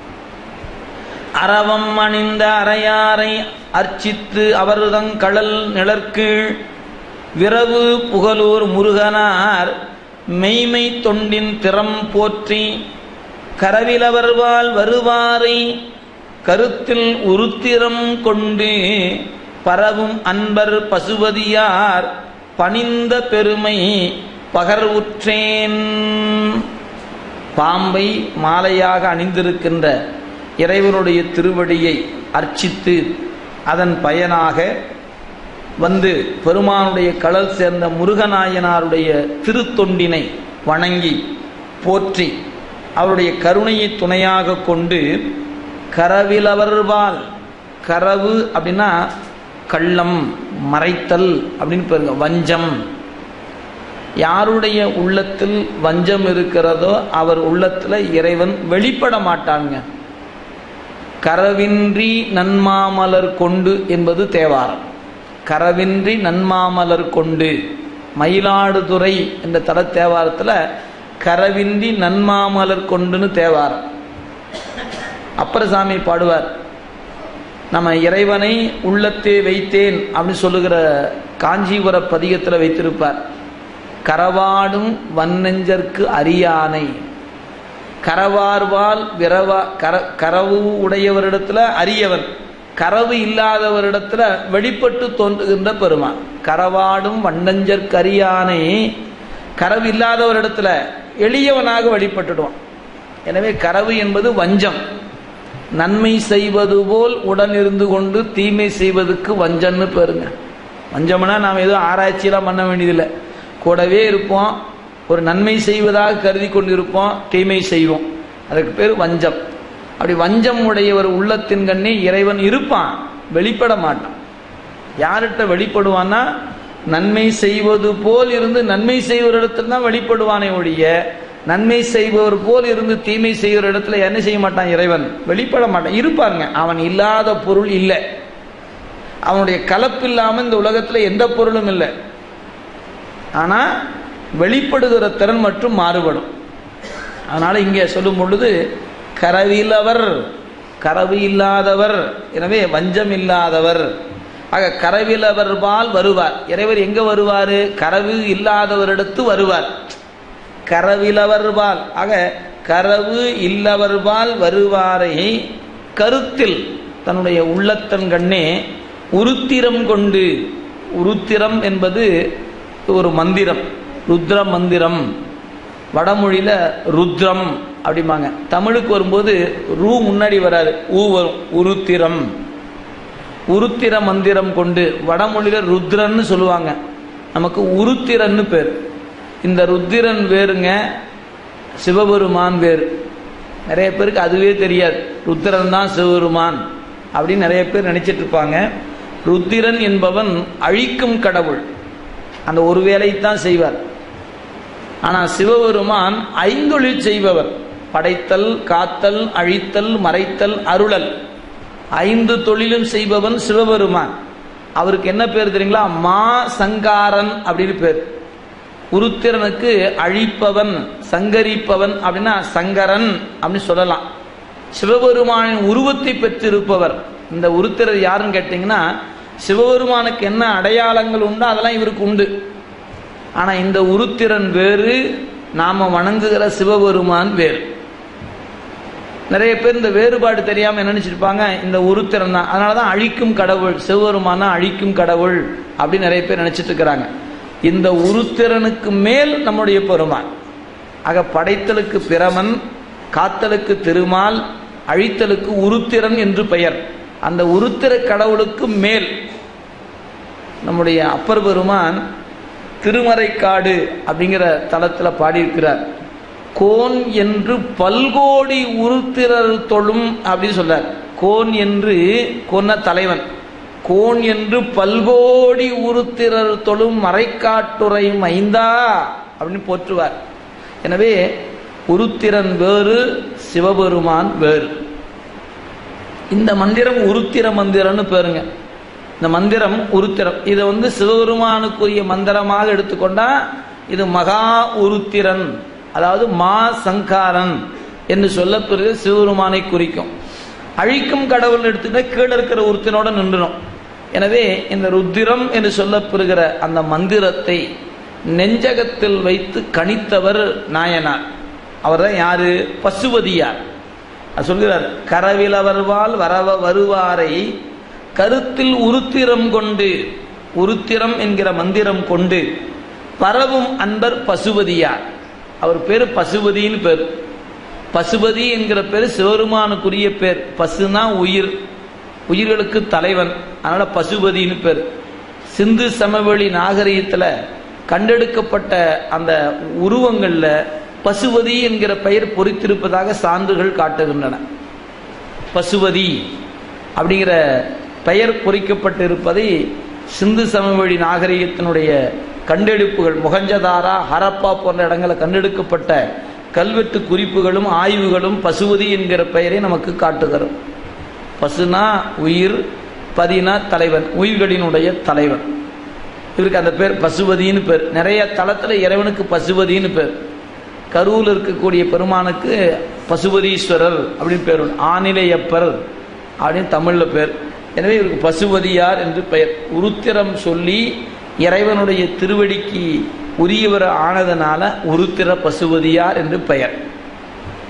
அரவம் அணிந்த அறையாரை அர்ச்சித்து அவர்தங் கடல் நிழற்கீழ் விரவு புகழூர் முருகனார் மெய்மை தொண்டின் திறம் போற்றி கரவிலவர்வால் வருவாரை கருத்தில் உருத்திரம் கொண்டு பரவும் அன்பர் பசுபதியார் பணிந்த பெருமை பகர்வுற்றேன் பாம்பை மாலையாக அணிந்திருக்கின்ற இறைவனுடைய திருவடியை அர்ச்சித்து அதன் பயனாக வந்து பெருமானுடைய கடல் சேர்ந்த முருகநாயனாருடைய திருத்தொண்டினை வணங்கி போற்றி அவருடைய கருணையை துணையாக கொண்டு கரவிலவர்வால் கரவு அப்படின்னா கள்ளம் மறைத்தல் அப்படின்னு பாருங்க வஞ்சம் யாருடைய உள்ளத்தில் வஞ்சம் இருக்கிறதோ அவர் உள்ளத்தில் இறைவன் வெளிப்பட மாட்டாங்க கரவின்றி நன்மாமலர் கொண்டு என்பது தேவாரம் கரவின்றி நன்மாமலர் கொண்டு மயிலாடுதுறை என்ற தல தேவாரத்தில் கரவின்றி நன்மாமலர் கொண்டுன்னு தேவாரம் அப்பரசாமி பாடுவார் நம்ம இறைவனை உள்ளத்தே வைத்தேன் அப்படின்னு சொல்லுகிற காஞ்சிபுர பதிகத்தில் வைத்திருப்பார் கரவாடும் வன்னெஞ்சற்கு அரியானை கரவார்வால் விரவா கர கரவு உடையவரிடத்துல அரியவன் கரவு இல்லாதவரிடத்துல வெளிப்பட்டு தோன்றுகின்ற பெருமான் கரவாடும் வண்ணஞ்சற் கரியானை கரவு இல்லாதவரிடத்துல எளியவனாக வெளிப்பட்டுடுவான் எனவே கரவு என்பது வஞ்சம் நன்மை செய்வது போல் உடன் இருந்து கொண்டு தீமை செய்வதற்கு வஞ்சம்னு பேருங்க வஞ்சம்னா நாம் எதுவும் ஆராய்ச்சியெல்லாம் பண்ண வேண்டியதில்லை கூடவே இருப்போம் ஒரு நன்மை செய்வதாக கருதி கொண்டிருப்போம் தீமை செய்வோம் அதுக்கு பேர் வஞ்சம் அப்படி வஞ்சம் உடைய ஒரு உள்ளத்தின் கண்ணே இறைவன் இருப்பான் வெளிப்பட மாட்டான் யார்கிட்ட வெளிப்படுவான்னா நன்மை செய்வது போல் இருந்து நன்மை செய்வர் இடத்துல தான் வெளிப்படுவானே ஒழிய நன்மை செய்பவர் போல் இருந்து தீமை செய்கிற இடத்துல என்ன செய்ய மாட்டான் இறைவன் வெளிப்பட மாட்டான் இருப்பாங்க அவன் இல்லாத பொருள் இல்லை அவனுடைய கலப்பு இல்லாமல் இந்த உலகத்தில் எந்த பொருளும் இல்லை ஆனால் வெளிப்படுகிற திறன் மட்டும் மாறுபடும் அதனால இங்கே சொல்லும் பொழுது கரவிலவர் கரவு இல்லாதவர் எனவே வஞ்சம் இல்லாதவர் ஆக கரவிலவர்பால் வருவார் இறைவர் எங்க வருவார் கரவு இல்லாதவரிடத்து வருவார் கரவிலவர்பால் ஆக கரவு இல்லவர்பால் வருவாரை கருத்தில் தன்னுடைய உள்ளத்தன் கண்ணே உருத்திரம் கொண்டு உருத்திரம் என்பது ஒரு மந்திரம் ருத்ர மந்திரம் வடமொழியில் ருத்ரம் அப்படிம்பாங்க தமிழுக்கு வரும்போது ரூ முன்னாடி வராது ஊ வரும் உருத்திரம் உருத்திர மந்திரம் கொண்டு வடமொழியில் ருத்ரன்னு சொல்லுவாங்க நமக்கு உருத்திரன்னு பேர் இந்த ருத்திரன் வேறுங்க சிவபெருமான் வேறு நிறைய பேருக்கு அதுவே தெரியாது ருத்திரன் தான் சிவபெருமான் அப்படின்னு நிறைய பேர் நினைச்சிட்டு இருப்பாங்க ருத்திரன் என்பவன் அழிக்கும் கடவுள் அந்த ஒரு வேலைத்தான் செய்வார் ஆனால் சிவபெருமான் ஐந்தொழில் செய்பவர் படைத்தல் காத்தல் அழித்தல் மறைத்தல் அருளல் ஐந்து தொழிலும் செய்பவன் சிவபெருமான் அவருக்கு என்ன பேர் தெரியுங்களா மா சங்காரன் அப்படின்னு பேர் உருத்திரனுக்கு அழிப்பவன் சங்கரிப்பவன் அப்படின்னா சங்கரன் அப்படின்னு சொல்லலாம் சிவபெருமானின் உருவத்தை பெற்றிருப்பவர் இந்த உருத்திரர் யாருன்னு கேட்டிங்கன்னா சிவபெருமானுக்கு என்ன அடையாளங்கள் உண்டோ அதெல்லாம் இவருக்கு உண்டு ஆனால் இந்த உருத்திரன் வேறு நாம வணங்குகிற சிவபெருமான் வேறு நிறைய பேர் இந்த வேறுபாடு தெரியாம என்ன நினைச்சிருப்பாங்க இந்த உருத்திரன் தான் அதனால தான் அழிக்கும் கடவுள் சிவபெருமானா அழிக்கும் கடவுள் அப்படின்னு நிறைய பேர் நினைச்சிட்டு இருக்கிறாங்க இந்த உருத்திரனுக்கு மேல் நம்முடைய பெருமான் ஆக படைத்தலுக்கு பிரமன் காத்தலுக்கு திருமால் அழித்தலுக்கு உருத்திரன் என்று பெயர் அந்த உருத்திர கடவுளுக்கு மேல் நம்முடைய அப்பர் பெருமான் திருமறைக்காடு அப்படிங்கிற தளத்தில் பாடியிருக்கிறார் கோன் என்று பல்கோடி உருத்திரர் தொழும் அப்படின்னு சொல்றார் கோன் என்று கொன்ன தலைவன் கோன் என்று பல்கோடி உருத்திரர் தொழும் மறைக்காட்டுரை மைந்தா அப்படின்னு போற்றுவார் எனவே உருத்திரன் வேறு சிவபெருமான் வேறு இந்த மந்திரம் உருத்திர மந்திரம்னு பேருங்க இந்த மந்திரம் உருத்திரம் இதை வந்து சிவபெருமானுக்குரிய மந்திரமாக எடுத்துக்கொண்டா இது மகா உருத்திரன் அதாவது மா சங்காரன் என்று சொல்லப்படுறது சிவபெருமானை குறிக்கும் அழிக்கும் கடவுள் எடுத்துக்கிட்டா கீழே இருக்கிற உருத்தினோட நின்றுடும் எனவே இந்த ருத்திரம் என்று சொல்லப்படுகிற அந்த மந்திரத்தை நெஞ்சகத்தில் வைத்து கணித்தவர் நாயனார் அவர் தான் யாரு பசுபதியார் அது சொல்கிறார் கரவிலவர்வால் வரவ வருவாரை கருத்தில் உருத்திரம் கொண்டு உருத்திரம் என்கிற மந்திரம் கொண்டு பரவும் அன்பர் பசுபதியார் அவர் பேர் பசுபதின்னு பேர் பசுபதி என்கிற பேர் சிவருமானுக்குரிய பேர் பசுனா உயிர் உயிர்களுக்கு தலைவன் அதனால பசுபதினு பேர் சிந்து சமவெளி நாகரிகத்தில் கண்டெடுக்கப்பட்ட அந்த உருவங்களில் பசுபதி என்கிற பெயர் பொறித்திருப்பதாக சான்றுகள் காட்டுகின்றன பசுபதி அப்படிங்கிற பெயர் பொறிக்கப்பட்டிருப்பதை சிந்து சமவெளி நாகரிகத்தினுடைய கண்டெடுப்புகள் முகஞ்சதாரா ஹரப்பா போன்ற இடங்களில் கண்டெடுக்கப்பட்ட கல்வெட்டு குறிப்புகளும் ஆய்வுகளும் பசுபதி என்கிற பெயரை நமக்கு காட்டுகிறது பசுனா உயிர் பதினா தலைவன் உயிர்களினுடைய தலைவன் இவருக்கு அந்த பேர் பசுபதின்னு பேர் நிறைய தளத்தில் இறைவனுக்கு பசுபதின்னு பேர் கரூரில் இருக்கக்கூடிய பெருமானுக்கு பசுபதீஸ்வரர் அப்படின்னு பேர் உண்டு ஆனிலையப்பர் அப்படின்னு தமிழில் பேர் எனவே இவருக்கு பசுபதியார் என்று பெயர் உருத்திரம் சொல்லி இறைவனுடைய திருவடிக்கு உரியவர் ஆனதனால உருத்திர பசுபதியார் என்று பெயர்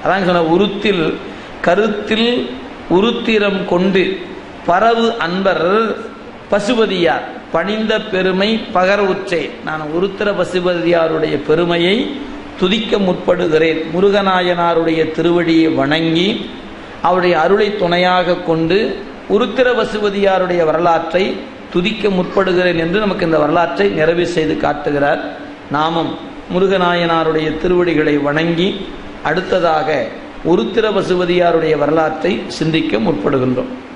அதான் சொன்ன உருத்தில் கருத்தில் உருத்திரம் கொண்டு பரவு அன்பர் பசுபதியார் பணிந்த பெருமை பகர் உச்சே நான் உருத்திர பசுபதியாருடைய பெருமையை துதிக்க முற்படுகிறேன் முருகநாயனாருடைய திருவடியை வணங்கி அவருடைய அருளை துணையாக கொண்டு உருத்திர பசுபதியாருடைய வரலாற்றை துதிக்க முற்படுகிறேன் என்று நமக்கு இந்த வரலாற்றை நிறைவு செய்து காட்டுகிறார் நாமும் முருகநாயனாருடைய திருவடிகளை வணங்கி அடுத்ததாக உருத்திர பசுபதியாருடைய வரலாற்றை சிந்திக்க முற்படுகின்றோம்